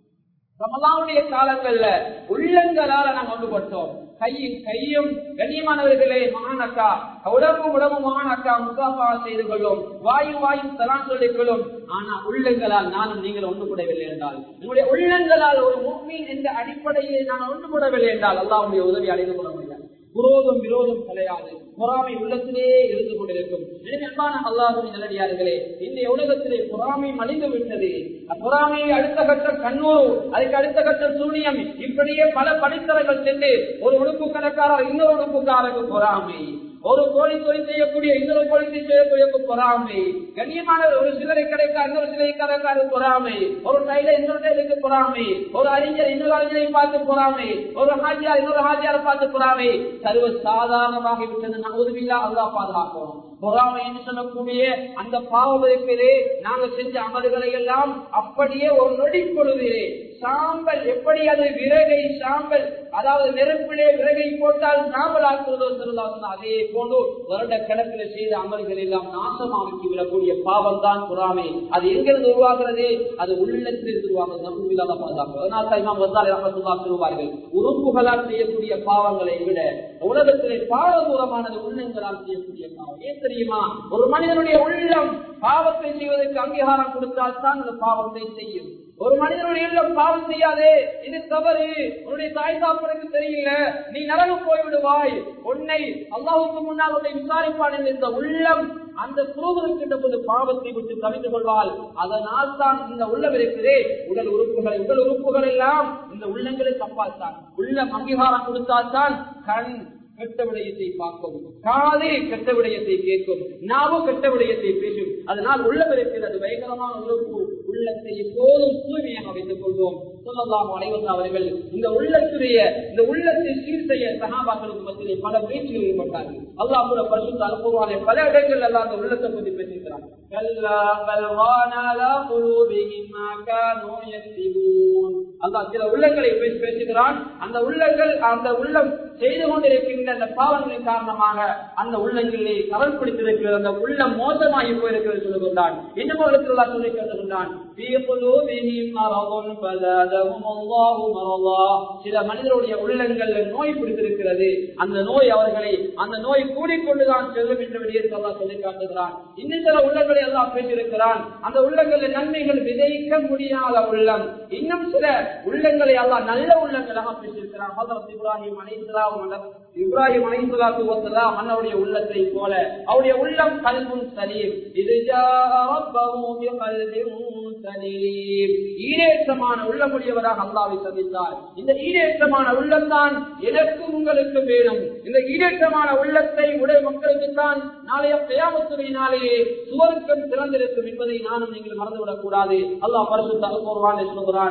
ரமலானுடைய காலங்கள்ல உள்ளங்களால நாங்க ஒன்றுபட்டோம் கையும் கையும் கண்ணியமானவர்களே மகானக்கா உடம்பு உடம்பு மகானக்கா முசாஃபா செய்து கொள்ளும் வாயு வாயு தலான் சொல்லிக் கொள்ளும் ஆனா உள்ளங்களால் நானும் நீங்கள் ஒன்றுபடவில்லை என்றால் உங்களுடைய உள்ளங்களால் ஒரு முக்மீன் என்ற அடிப்படையில் நான் ஒன்றுபடவில்லை என்றால் அல்லாவுடைய உதவி அடைந்து கொள்ள முடியாது குரோதம் விரோதம் கிடையாது பொறாமை உள்ளத்திலே இருந்து கொண்டிருக்கும் அன்பான அல்லாஹுவின் நல்லடியார்களே இந்த உலகத்திலே பொறாமை மலிந்து விட்டது பொறாமையை அடுத்த கட்டம் கண்ணூர் அதுக்கு அடுத்த கட்டம் சூனியம் இப்படியே பல படித்தவர்கள் சென்று ஒரு உடுப்பு கணக்காரர் இன்னொரு உடுப்புக்காரருக்கு பொறாமை ஒரு கோழி தொழில் செய்யக்கூடிய இன்னொரு கோழி செய்யக்கூடிய பொறாமை கண்ணியமான ஒரு சிலரை கிடைக்க இன்னொரு சிலை கடைக்காரு பொறாமை ஒரு டைல இன்னொரு டைலுக்கு பொறாமை ஒரு அறிஞர் இன்னொரு அறிஞரை பார்த்து பொறாமை ஒரு ஹாஜியார் இன்னொரு ஹாஜியாரை பார்த்து பொறாமை சர்வ சாதாரணமாக விட்டது நான் உதவியில்லா அல்லா பாதுகாக்கணும் பொறாமை என்று சொல்லக்கூடிய அந்த பாவம் இருக்கிறே நாங்க செஞ்ச அமல்களை எல்லாம் அப்படியே ஒரு நொடி பொழுதிலே சாம்பல் எப்படி அது விறகை சாம்பல் அதாவது நெருப்பிலே விறகை போட்டால் சாம்பல் ஆக்குவதோ சொல்லலாம் அதே போன்று வருட கணக்கில் செய்த அமல்கள் எல்லாம் நாசமாக்கி விடக்கூடிய பாவம் தான் பொறாமை அது எங்கிருந்து உருவாகிறது அது உள்ளத்தில் உருவாகிறது நம்பில்லாத பாதுகாப்பு அதனால் தான் இமாம் வந்தால் ரஹமத்துல்லா சொல்வார்கள் உறுப்புகளால் செய்யக்கூடிய பாவங்களை விட உலகத்திலே பாவதூரமானது உள்ளங்களால் செய்யக்கூடிய பாவம் ஏன் தெரியுமா ஒரு மனிதனுடைய உள்ளம் பாவத்தை செய்வதற்கு அங்கீகாரம் கொடுத்தால் தான் அந்த பாவத்தை செய்யும் ஒரு மனிதனுடைய இல்லம் பாவம் செய்யாதே இது தவறு உன்னுடைய தாய் தாப்பனுக்கு தெரியல நீ நரகம் போய்விடுவாய் உன்னை அல்லாவுக்கு முன்னால் உன்னை விசாரிப்பான் என்ற இந்த உள்ளம் அந்த குருவருக்கின்ற போது பாவத்தை விட்டு தவித்து கொள்வாள் அதனால் தான் இந்த உள்ளம் இருக்கிறே உடல் உறுப்புகளை உடல் உறுப்புகள் எல்லாம் இந்த உள்ளங்களுக்கு அப்பால் தான் உள்ளம் அங்கீகாரம் கொடுத்தால்தான் கண் கெட்ட விடயத்தை பார்க்கும் காது கெட்ட விடயத்தை கேட்கும் நாவும் கெட்ட விடயத்தை பேசும் அதனால் உள்ளம் இருக்கிறது பயங்கரமான உறுப்பு உள்ளத்தை எப்போதும் தூய்மையாக வைத்துக் கொள்வோம் சொல்லலாம் அனைவரும் அவர்கள் இந்த உள்ளத்துடைய இந்த உள்ளத்தை சீர் செய்ய சகாபாக்களுக்கு மத்தியிலே பல பேச்சுகள் ஈடுபட்டார்கள் அல்லாஹ் கூட பரிசுத்த அனுப்புவானே பல இடங்கள் எல்லாம் அந்த உள்ளத்தை பற்றி பேசியிருக்கிறார் அல்லாஹ் சில உள்ளங்களை பேசி பேசுகிறான் அந்த உள்ளங்கள் அந்த உள்ளம் செய்து கொண்டிருக்கின்ற அந்த பாவங்களின் காரணமாக அந்த உள்ளங்களிலே கவல் பிடித்திருக்கிறது அந்த உள்ளம் மோசமாகி போயிருக்கிறது சொல்லுகின்றான் இன்னும் சொல்லி கேட்டுகின்றான் சில மனிதருடைய உள்ளங்கள்ல நோய் பிடித்திருக்கிறது அந்த நோய் அவர்களை அந்த நோய் கூடிக்கொண்டுதான் செல்லும் என்று வெளியேற்றலாம் சொல்லி காட்டுகிறான் இன்னும் சில உள்ளங்களை எல்லாம் பேசியிருக்கிறான் அந்த உள்ளங்களில் நன்மைகள் விதைக்க முடியாத உள்ளம் இன்னும் சில உள்ளங்களை எல்லாம் நல்ல உள்ளங்களாக பேசியிருக்கிறான் இப்ராஹிம் அனைத்துலாம் இப்ராஹிம் அனைத்துலாத்து ஒத்தலாம் மன்னருடைய உள்ளத்தை போல அவருடைய உள்ளம் கல்வும் சலீம் இது ஈரேற்றமான உள்ளமுடையவராக அல்லாவை சந்தித்தார் இந்த ஈரேற்றமான உள்ளம் தான் எனக்கும் உங்களுக்கு வேணும் இந்த ஈரேற்றமான உள்ளத்தை உடைய மக்களுக்கு தான் நாளைய பிரயாமத்துறை நாளையே சுவருக்கம் திறந்திருக்கும் என்பதை நானும் நீங்கள் மறந்துவிடக் கூடாது அல்லாஹ் பரிசு தகப்போர்வான் சொல்கிறான்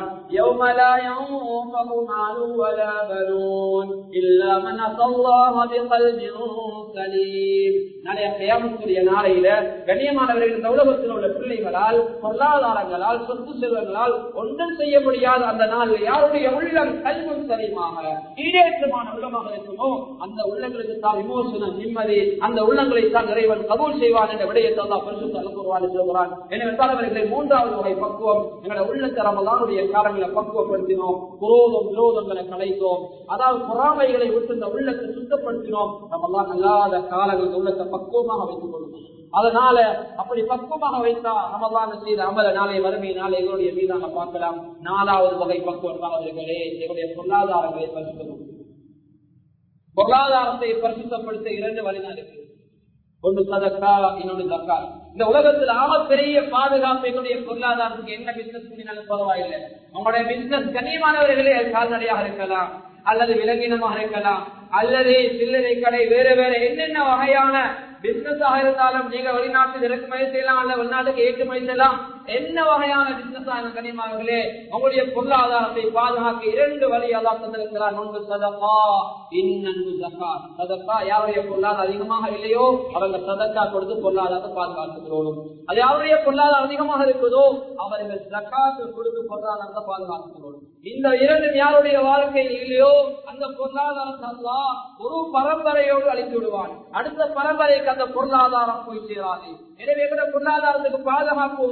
நாளைய பிரயாமத்துடைய நாளையில கண்ணியமானவர்கள் இந்த உலகத்தில் உள்ள பிள்ளைகளால் பொருளாதாரங்களால் சொத்து செல்வங்களால் ஒன்றும் செய்ய முடியாத அந்த நாளில் யாருடைய உள்ளம் கல்வம் சரிமாக ஈடேற்றமான உள்ளமாக இருக்குமோ அந்த உள்ளங்களுக்கு தான் விமோசனம் நிம்மதி அந்த உள்ளங்களை தான் இறைவன் கபூல் செய்வான் என்ற விடயத்தை தான் பரிசுத்த அனுப்புவான் சொல்கிறான் எனவே தலைவர்களை மூன்றாவது வகை பக்குவம் எங்களோட உள்ளத்தை ரமலானுடைய காலங்களை பக்குவப்படுத்தினோம் குரோதம் விரோதங்களை கலைத்தோம் அதாவது பொறாமைகளை விட்டு இந்த உள்ளத்தை சுத்தப்படுத்தினோம் ரமலான் அல்லாத காலங்கள் உள்ளத்தை பக்குவமாக வைத்துக் கொள்ளும் அதனால அப்படி பக்குவமாக வைத்தா ரமலான செய்த அமல நாளை வறுமை நாளை எங்களுடைய மீதான பார்க்கலாம் நாலாவது வகை பக்குவம் அவர்களே எங்களுடைய பொருளாதாரங்களை பரிசுத்தம் பொருளாதாரத்தை பரிசுத்தப்படுத்த இரண்டு வழிதான் இருக்கு ஒன்று சதக்கா இன்னொன்று தக்கா இந்த உலகத்தில் ஆகப்பெரிய பாதுகாப்பு எங்களுடைய பொருளாதாரத்துக்கு என்ன பிசினஸ் பண்ணினாலும் பரவாயில்லை உங்களுடைய பிசினஸ் கண்ணியமானவர்களே கால்நடையாக இருக்கலாம் அல்லது விலங்கினமாக இருக்கலாம் அல்லது சில்லறை கடை வேற வேற என்னென்ன வகையான பிசினஸ் ஆக இருந்தாலும் நீங்க வெளிநாட்டில் இறக்குமதி செய்யலாம் அல்ல வெளிநாட்டுக்கு ஏற்றுமதி செய்யலாம் என்ன வகையான பிசினஸ் ஆக கனிமாவர்களே உங்களுடைய பொருளாதாரத்தை பாதுகாக்க இரண்டு வழி அல்லா தந்திருக்கிறார் ஒன்று சதகா இன்னொன்று சதக்கா சதக்கா யாருடைய பொருளாதாரம் அதிகமாக இல்லையோ அவங்க சதக்கா கொடுத்து பொருளாதாரத்தை பாதுகாத்துக்கிறோம் அது யாருடைய பொருளாதாரம் அதிகமாக இருக்குதோ அவர்கள் சக்காத்து கொடுத்து பொருளாதாரத்தை பாதுகாத்துக்கிறோம் இந்த இரண்டும் யாருடைய வாழ்க்கையில் இல்லையோ அந்த பொருளாதாரத்தை அல்லா ஒரு பரம்பரையோடு அழித்து விடுவான் அடுத்த பரம்பரைக்கு அந்த பொருளாதாரம் போய் சேராது எனவே எங்கட பொருளாதாரத்துக்கு பாதுகாப்பு சதக்கா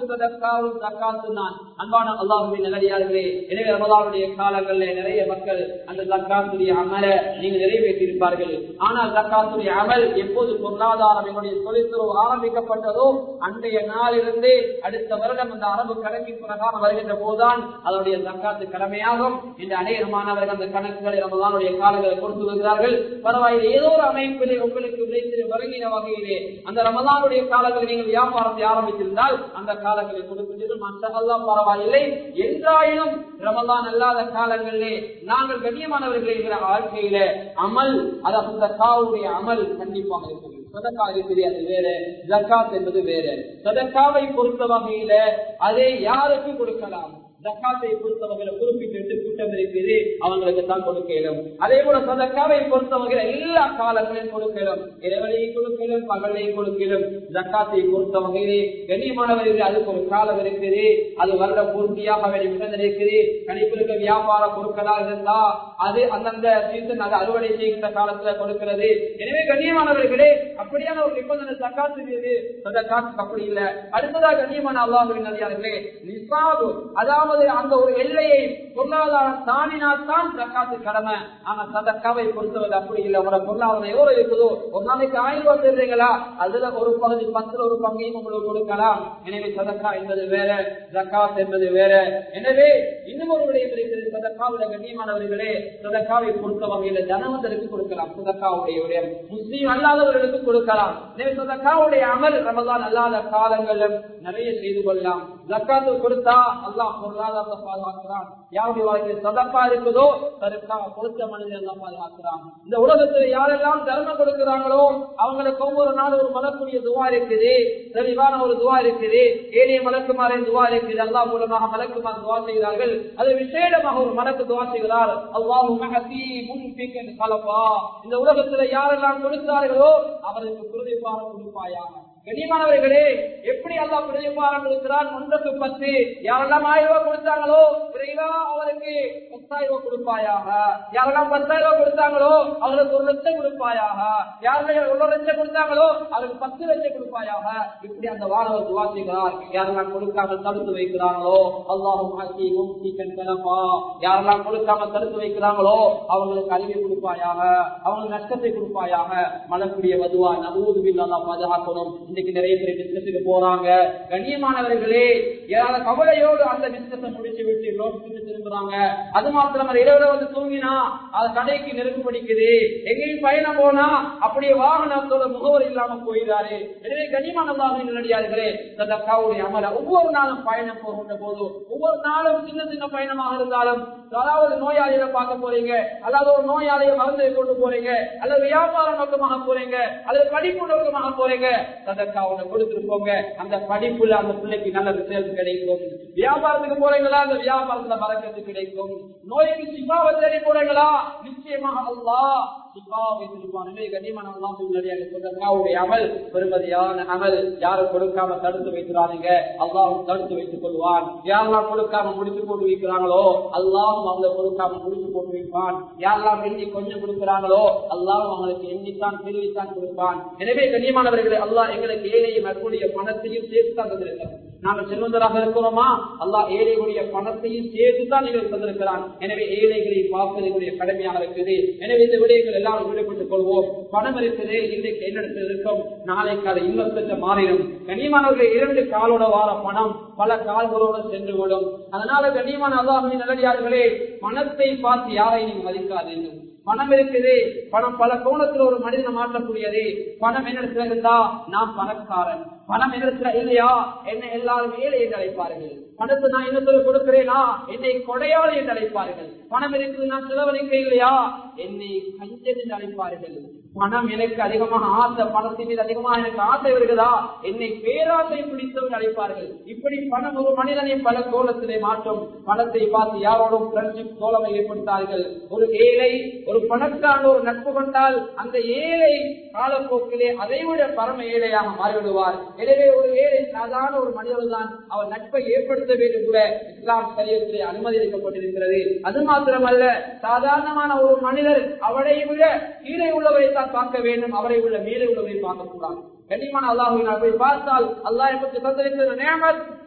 சதக்காவும் ஜக்காத்து தான் அன்பான அல்லாஹுவின் நல்லடியார்களே எனவே ரமதானுடைய காலங்களில் நிறைய மக்கள் அந்த ஜக்காத்துடைய அமல நீங்கள் நிறைவேற்றியிருப்பார்கள் ஆனால் ஜக்காத்துடைய அமல் எப்போது பொருளாதாரம் எங்களுடைய தொழில்துறவு ஆரம்பிக்கப்பட்டதோ அன்றைய நாளிலிருந்து அடுத்த வருடம் அந்த அரபு கணக்கின் பிரகாரம் வருகின்ற போதுதான் அதனுடைய ஜக்காத்து கடமையாகும் இந்த அநேகமானவர்கள் அந்த கணக்குகளை ரமதானுடைய காலங்களை கொடுத்து வருகிறார்கள் பரவாயில்லை ஏதோ ஒரு அமைப்பிலே உங்களுக்கு விளைத்திரு வருகிற வகையிலே அந்த ரமதானுடைய காலங்களில் நீங்கள் வியாபாரத்தை ஆரம்பித்திருந்தால் அந்த காலங்களை கொடுக்கின்றது மற்றெல்லாம் பரவாயில்லை என்றாயினும் ரமதான் அல்லாத காலங்களிலே நாங்கள் கண்ணியமானவர்களை இருக்கிற வாழ்க்கையில அமல் அதாவது அந்த காவுடைய அமல் கண்டிப்பாக இருக்கிறது சதக்கா இருக்குது அது வேற ஜக்காத் என்பது வேற சதக்காவை பொறுத்த வகையில அதை யாருக்கு கொடுக்கலாம் ஜக்காத்தை பொறுத்தவங்களை குறிப்பிட்டு கூட்டம் இருக்குது அவங்களுக்கு தான் கொடுக்கலும் அதே போல சதக்காவை பொறுத்தவகையில எல்லா காலங்களையும் கொடுக்கலும் இரவலையும் கொடுக்கலும் பகலையும் கொடுக்கலும் ஜக்காத்தை பொறுத்த வகையிலே கண்ணியமானவர்கள் அதுக்கு ஒரு காலம் இருக்குது அது வருட பூர்த்தியாக நிபந்தனை இருக்குது கணிப்பிற்கு வியாபார பொருட்களாக இருந்தா அது அந்தந்த சீசன் அது அறுவடை செய்கின்ற காலத்துல கொடுக்கிறது எனவே கண்ணியமானவர்களே அப்படியான ஒரு நிபந்தனை ஜக்காத்து இருக்குது சதக்காத்து அப்படி இல்லை அடுத்ததாக கண்ணியமான அல்லாஹுவின் நதியார்களே நிசாபு அதாவது அதாவது அந்த ஒரு எல்லையை பொருளாதாரம் தாண்டினால் தான் ஜக்காத்து கடமை ஆனா சதக்காவை பொறுத்தவரை அப்படி இல்லை உங்களோட பொருளாதாரம் எவ்வளவு இருக்குதோ ஒரு நாளைக்கு ஆயிரம் ரூபாய் தருவீங்களா அதுல ஒரு பகுதி பத்துல ஒரு பங்கையும் உங்களுக்கு கொடுக்கலாம் எனவே சதக்கா என்பது வேற ஜக்காத் என்பது வேற எனவே இன்னும் ஒரு விடயம் இருக்கிறது சதக்காவுடைய கண்ணியமானவர்களே சதக்காவை பொறுத்த வகையில ஜனவந்தருக்கு கொடுக்கலாம் சதக்காவுடைய விடயம் முஸ்லீம் அல்லாதவர்களுக்கு கொடுக்கலாம் எனவே சதக்காவுடைய அமல் ரமதான் அல்லாத காலங்களிலும் நிறைய செய்து கொள்ளலாம் ஜக்காத்து கொடுத்தா அல்லாஹ் பொருளாதாரத்தை பாதுகாக்கிறான் யாருடைய வாழ்க்கையில் சதப்பா இருக்குதோ சதக்கா கொடுத்த மனிதன் எல்லாம் பாதுகாக்கிறான் இந்த உலகத்துல யாரெல்லாம் தர்மம் கொடுக்கிறாங்களோ அவங்களுக்கு ஒவ்வொரு நாள் ஒரு மலக்கூடிய துவா இருக்குது தெளிவான ஒரு துவா இருக்குது ஏனைய மலக்குமாரின் துவா இருக்குது அல்லா மூலமாக மலக்குமார் துவா செய்கிறார்கள் அது விசேடமாக ஒரு மலக்கு துவா செய்கிறார் அல்லாஹு மகதி முன்பிக் கலப்பா இந்த உலகத்துல யாரெல்லாம் கொடுக்கிறார்களோ அவருக்கு குருதிப்பாரம் கொடுப்பாயாக கண்ணியமானவர்களே எப்படி அல்லா பிரதிபாரம் கொடுக்கிறான் ஒன்றுக்கு பத்து யாரெல்லாம் ஆயிரம் ரூபாய் கொடுத்தாங்களோ விரைவா அவருக்கு பத்தாயிரம் ரூபாய் கொடுப்பாயாக யாரெல்லாம் பத்தாயிரம் ரூபாய் கொடுத்தாங்களோ அவருக்கு ஒரு லட்சம் கொடுப்பாயாக யாரெல்லாம் ஒரு லட்சம் கொடுத்தாங்களோ அவருக்கு பத்து லட்சம் கொடுப்பாயாக இப்படி அந்த வானவர் துவாசிக்கிறார் யாரெல்லாம் கொடுக்காம தடுத்து வைக்கிறாங்களோ அல்லாஹும் ஆசி மும்சி கண்கலப்பா யாரெல்லாம் கொடுக்காம தடுத்து வைக்கிறாங்களோ அவங்களுக்கு அறிவை கொடுப்பாயாக அவங்களுக்கு நஷ்டத்தை கொடுப்பாயாக மலக்கூடிய வதுவா நபூது பில்லாம் பாதுகாக்கணும் இன்னைக்கு நிறைய பேர் பிசினஸுக்கு போறாங்க கண்ணியமானவர்களே ஏதாவது கவலையோடு அந்த பிசினஸ் முடிச்சு விட்டு நோக்கி திரும்புறாங்க அது மாத்திரம் இரவுல வந்து தூங்கினா அது கடைக்கு நெருப்பு பிடிக்குது எங்கேயும் பயணம் போனா அப்படியே வாகனத்தோட முகவர் இல்லாம போயிடாரு எனவே கண்ணியமானதாக நடிகார்களே சதக்காவுடைய அமல ஒவ்வொரு நாளும் பயணம் போகின்ற போது ஒவ்வொரு நாளும் சின்ன சின்ன பயணமாக இருந்தாலும் அதாவது நோயாளிகளை பார்க்க போறீங்க அதாவது ஒரு நோயாளியை மருந்து கொண்டு போறீங்க அல்லது வியாபார நோக்கமாக போறீங்க அல்லது படிப்பு நோக்கமாக போறீங்க சதக்கா அவங்க கொடுத்துட்டு போங்க அந்த படிப்புல அந்த பிள்ளைக்கு நல்ல ரிசல்ட் கிடைக்கும் வியாபாரத்துக்கு போறீங்களா அந்த வியாபாரத்துல பறக்கிறது கிடைக்கும் நோய்க்கு சிபாவை தேடி போறீங்களா நிச்சயமாக அல்லா சிபாவை திருப்பானே கண்ணியமான அல்லாஹுடைய அமல் பெருமதியான அமல் யாரும் கொடுக்காம தடுத்து வைக்கிறானுங்க அல்லாஹும் தடுத்து வைத்துக் கொள்வான் யாரெல்லாம் கொடுக்காம முடித்து போட்டு வைக்கிறாங்களோ அல்லாஹும் அவங்க கொடுக்காம முடித்து போட்டு வைப்பான் யாரெல்லாம் எண்ணி கொஞ்சம் கொடுக்கிறாங்களோ அல்லாஹும் அவங்களுக்கு எண்ணித்தான் தெரிவித்தான் கொடுப்பான் எனவே கண்ணியமானவர்களை அல்லாஹ் எங்களுக்கு ஏழையும் அற்புடைய பணத்தையும் சேர்த்து தான் தந்திருக்கிறார் நாங்கள் செல்வந்தராக இருக்கிறோமா அல்லாஹ் ஏழைகளுடைய பணத்தையும் சேர்த்து தான் நீங்கள் தந்திருக்கிறான் எனவே ஏழைகளை பார்ப்பதற்குரிய கடமையாக இருக்குது எனவே இந்த விடயங்கள் எல்லாம் விடுபட்டுக் கொள்வோம் பணம் இருக்குது இன்றைக்கு என்னிடத்தில் இருக்கும் நாளைக்கு அதை இன்னொரு மாறிடும் கண்ணியமானவர்கள் இரண்டு காலோட வார பணம் பல கால்களோடு சென்று விடும் அதனால கண்ணியமான அல்லாஹின் நல்லடியார்களே பணத்தை பார்த்து யாரை நீங்க மதிக்காதீர்கள் பணம் இருக்குது பணம் பல கோணத்துல ஒரு மனிதனை மாற்றக்கூடியது பணம் என்னிடத்துல இருந்தா நான் பணக்காரன் பணம் என்னிடத்துல இல்லையா என்ன எல்லாரும் ஏழை என்று அழைப்பார்கள் பணத்தை நான் இன்னொரு கொடுக்கிறேனா என்னை கொடையாளி என்று அழைப்பார்கள் பணம் இருக்குது நான் செலவழிக்க இல்லையா என்னை கஞ்சன் என்று அழைப்பார்கள் பணம் எனக்கு அதிகமாக ஆசை பணத்தின் மீது அதிகமாக எனக்கு ஆசை வருகிறதா என்னை பேராசை பிடித்தவர்கள் அழைப்பார்கள் இப்படி பணம் ஒரு மனிதனை பல கோலத்திலே மாற்றும் பணத்தை பார்த்து யாரோடும் ஃப்ரெண்ட்ஷிப் தோழமை ஏற்படுத்தார்கள் ஒரு ஏழை ஒரு பணக்கான ஒரு நட்பு கொண்டால் அந்த ஏழை காலப்போக்கிலே அதைவிட பரம ஏழையாக மாறிவிடுவார் எனவே ஒரு ஏழை சாதாரண ஒரு மனிதர் தான் அவர் நட்பை ஏற்படுத்த வேண்டும் கூட இஸ்லாம் சரியத்திலே அனுமதி அளிக்கப்பட்டிருக்கிறது அது மாத்திரமல்ல சாதாரணமான ஒரு மனிதர் அவரை விட கீழே உள்ளவரை தான் பார்க்க வேண்டும் அவரை உள்ள மேலே உள்ளவரை பார்க்க கூடாது கண்ணியமான அல்லாஹுவின் போய் பார்த்தால் அல்லாஹ் பற்றி தந்திருக்கிற நேமத்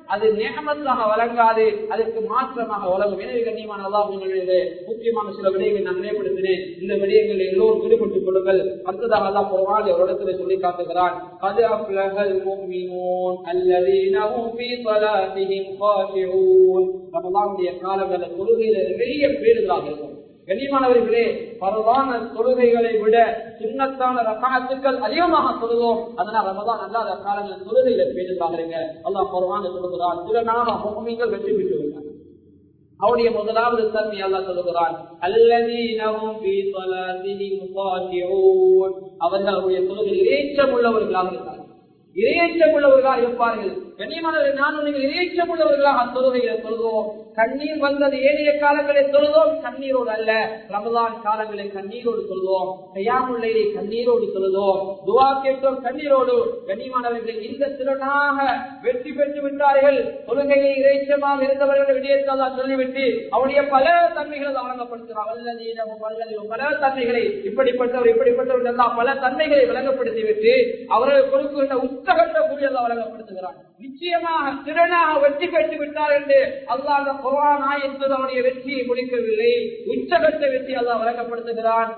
அது நேமத்தாக வழங்காது அதற்கு மாற்றமாக வழங்கும் எனவே கண்ணியமான அல்லாஹுடைய முக்கியமான சில விடயங்களை நான் நினைவுபடுத்தினேன் இந்த விடயங்கள் எல்லோரும் ஈடுபட்டுக் கொள்ளுங்கள் அடுத்ததாக அல்லாஹ் குர்ஆனில் ஒரு இடத்துல சொல்லி காட்டுகிறான் قد أفلح المؤمنون الذين هم في صلاتهم خاشعون ரமலானுடைய காலங்களில் தொழுகையில நிறைய பேருகளாக இருக்கும் கண்ணியமானவர்களே பரவான தொழுகைகளை விட சுண்ணத்தான ரகாத்துக்கள் அதிகமாக தொழுவோம் அதனால் ரமதான் அல்லாத காலங்களில் தொழுகையில பேருகளாக இருங்க அல்லாஹ் பரவான சொல்லுகிறான் திறனாக முகமீங்கள் வெற்றி பெற்று விட்டார் அவருடைய முதலாவது தன்மை அல்லா சொல்லுகிறான் அல்லதீனஹும் ஃபீ ஸலாத்திஹிம் காஷிஊன் அவர்களுடைய தொழுகையில் இறைச்சம் உள்ளவர்களாக இருக்கிறார்கள் இறையச்சம் உள்ளவர்களாக இருப்பார்கள் கண்ணியமானவர்கள் நான் நீங்கள் இறையச்சம் உள்ளவர்களாக தொழுகையில தொழுவோம் கண்ணீர் வந்தது ஏனைய காலங்களில் தொழுதோம் கண்ணீரோடு அல்ல ரமதான் காலங்களில் கண்ணீரோடு தொழுதோம் கையாமுல்லையை கண்ணீரோடு தொழுதோம் துவா கேட்டோம் கண்ணீரோடு கண்ணியமானவர்கள் இந்த திறனாக வெற்றி பெற்று விட்டார்கள் தொழுகையை இறைச்சமாக இருந்தவர்கள் விடயத்தால் சொல்லிவிட்டு அவருடைய பல தன்மைகளை வழங்கப்படுத்துகிறார் வல்லதீனமும் வல்லதிலும் பல தன்மைகளை இப்படிப்பட்டவர் இப்படிப்பட்டவர் எல்லாம் பல தன்மைகளை விளங்கப்படுத்தி விட்டு அவர்கள் கொடுக்கின்ற உத்தகட்ட கூடியதாக வழங்கப்படுத்துகிறார் நிச்சயமாக திறனாக வெற்றி பெற்று விட்டார் என்று அல்லாத குரானா என்பது அவருடைய வெற்றியை முடிக்கவில்லை உச்சகட்ட வெற்றி அல்லாஹ் வழங்கப்படுத்துகிறான்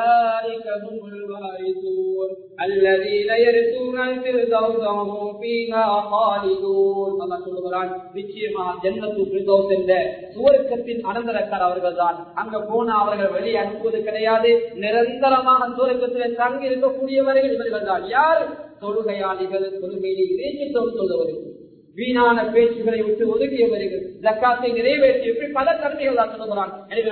நிச்சயமாக ஜன்னத்து பிரதோஸ் என்ற சுவர்க்கத்தின் அனந்தரக்கார் அவர்கள் தான் அங்க போன அவர்கள் வெளியே அனுப்புவது கிடையாது நிரந்தரமாக சுவர்க்கத்தில் தங்கி இருக்கக்கூடியவர்கள் இவர்கள் தான் யார் தொழுகையாளிகள் தொழுகையை இறைச்சி தொழுவர்கள் வீணான பேச்சுகளை விட்டு ஒதுக்கியவர்கள் ஜக்காத்தை நிறைவேற்றி இப்படி பல தன்மைகள் தான் சொல்லுகிறான் எனவே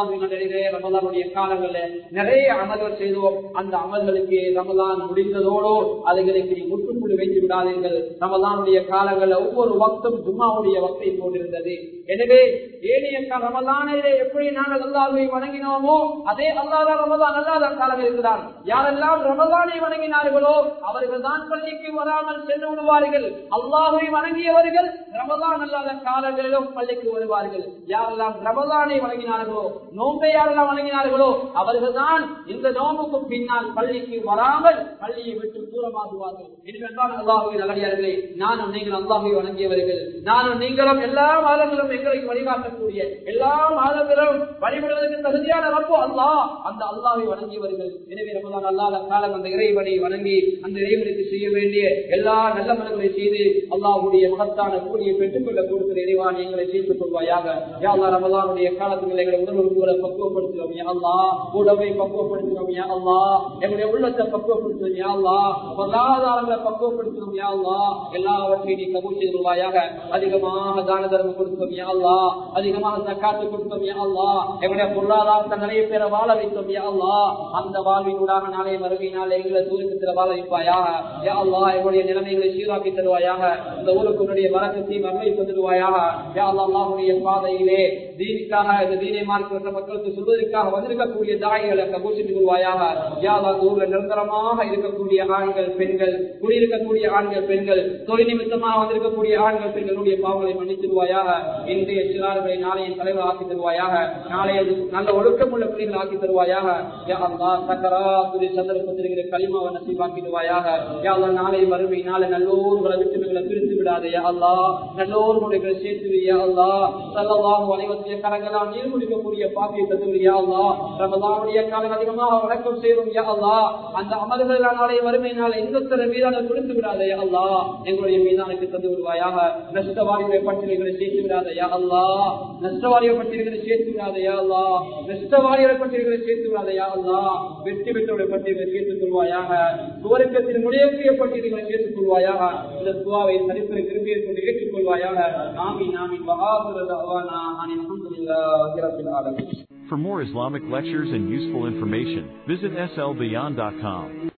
ரமலானுடைய காலங்களில் நிறைய அமல்கள் செய்தோம் அந்த அமல்களுக்கு ரமலான் முடிந்ததோடு அதுகளுக்கு முற்றுப்புள்ளி வைத்து விடாதீர்கள் ரமலானுடைய காலங்களில் ஒவ்வொரு வக்தும் ஜும்மாவுடைய வக்தை போட்டிருந்தது எனவே ஏனைய ரமலானிலே எப்படி நாங்கள் அல்லாஹை வணங்கினோமோ அதே அல்லாத ரமலான் அல்லாத காலம் இருக்கிறார் யாரெல்லாம் ரமலானை வணங்கினார்களோ அவர்கள் தான் பள்ளிக்கு வராமல் சென்று விடுவார்கள் அல்லாஹை வணங்கியவர்கள் ரமதான் அல்லாத காலங்களிலும் பள்ளிக்கு வருவார்கள் யாரெல்லாம் ரமதானை வழங்கினார்களோ நோம்பை யாரெல்லாம் வழங்கினார்களோ அவர்கள் தான் இந்த நோம்புக்கு பின்னால் பள்ளிக்கு வராமல் பள்ளியை விட்டு தூரமாகுவார்கள் இதுவென்றால் அல்லாஹுவின் நல்லடியார்களே நானும் நீங்கள் அல்லாஹை வணங்கியவர்கள் நானும் நீங்களும் எல்லா மாதங்களும் எங்களுக்கு வழிகாட்டக்கூடிய எல்லா மாதங்களும் வழிபடுவதற்கு தகுதியான ரப்போ அல்லாஹ் அந்த அல்லாஹை வணங்கியவர்கள் எனவே ரமதான் அல்லாத காலம் அந்த இறைவனை வணங்கி அந்த இறைவனுக்கு செய்ய வேண்டிய எல்லா நல்ல மனங்களை செய்து அல்லாஹுடைய மகத்தான கூலியை பெற்றுக் கொள்ள கொடுக்கிற இறைவான் எங்களை செய்து கொள்வாயாக யாழ்லா ரமலானுடைய காலத்துக்கு எங்களை உடல் உறுப்புகளை பக்குவப்படுத்துகிறோம் யாழ்லா உடவை பக்குவப்படுத்துகிறோம் யாழ்லா எங்களுடைய உள்ளத்தை பக்குவப்படுத்துகிறோம் யாழ்லா பொருளாதாரங்களை பக்குவப்படுத்துகிறோம் யாழ்லா எல்லாவற்றையும் நீ கபூல் செய்து கொள்வாயாக அதிகமாக தான தர்மம் கொடுத்தோம் யாழ்லா அதிகமாக தக்காத்து கொடுத்தோம் யாழ்லா எங்களுடைய பொருளாதாரத்தை நிறைய பேரை வாழ வைத்தோம் யாழ்லா அந்த வாழ்வினூடாக நாளை வருகை நாளை எங்களை தூரத்தில் வாழ வைப்பாயாக யாழ்லா எங்களுடைய நிலைமைகளை சீராக்கி தருவாயாக இந்த ஊருக்கு உன்னுடைய வரக்கத்தை மர்மை தந்துடுவாயாக யா அல்லாஹுடைய பாதையிலே தீனுக்காக இந்த தீனை மார்க்கின்ற மக்களுக்கு சொல்வதற்காக வந்திருக்கக்கூடிய தாய்களை கபூல் செஞ்சு கொள்வாயாக யா அந்த ஊர்ல நிரந்தரமாக இருக்கக்கூடிய ஆண்கள் பெண்கள் குடியிருக்கக்கூடிய ஆண்கள் பெண்கள் தொழில் நிமித்தமாக வந்திருக்கக்கூடிய ஆண்கள் பெண்களுடைய பாவங்களை மன்னித்துடுவாயாக இன்றைய சிறார்களை நாளைய தலைவர் ஆக்கி தருவாயாக நாளைய நல்ல ஒழுக்கமுள்ள பிள்ளைகள் ஆக்கி தருவாயாக யா அல்லா சக்கரா துரி சந்தர்ப்பத்திற்கு களிமாவை நசீபாக்கிடுவாயாக யா அல்லா நாளை வறுமை நாளை நல்லோர்களை விட்டு பிரித்து விடாதே அல்லா நல்லோர்களுடைய சேர்த்துவியா அல்லா சல்லல்லாஹு அலைவத்திய கரங்களால் நீர் முடிக்கக்கூடிய பாக்கியை தந்துவியா அல்லா ரமதானுடைய காலம் அதிகமாக வணக்கம் செய்வோம் யா அல்லா அந்த அமல்கள் நாளை வறுமை நாளை இன்னொருத்தர மீதான கொடுத்து விடாதே அல்லா எங்களுடைய மீதானுக்கு தந்து விடுவாயாக நஷ்டவாரியுடைய பட்டியல்களை சேர்த்து விடாதையா அல்லா நஷ்டவாரிய பட்டியல்களை சேர்த்து விடாதையா அல்லா நஷ்டவாரியுடைய பட்டியல்களை சேர்த்து விடாதையா அல்லா வெற்றி பெற்றவுடைய பட்டியல்களை சேர்த்துக் கொள்வாயாக சுவருக்கத்தின் முடியக்கூடிய பட்டியல்களை சேர்த்துக் கொள்வாயாக இந்த துவாவை சரித்திர கிருபியை கொண்டு ஏற்றுக்கொள்வாயாக ஆமீன் ஆமீன் வஹாபுர தஅவானா அனில் ஹம்துலில்லாஹி ரப்பில் ஆலமீன் For more Islamic lectures and useful information, visit slbeyond.com.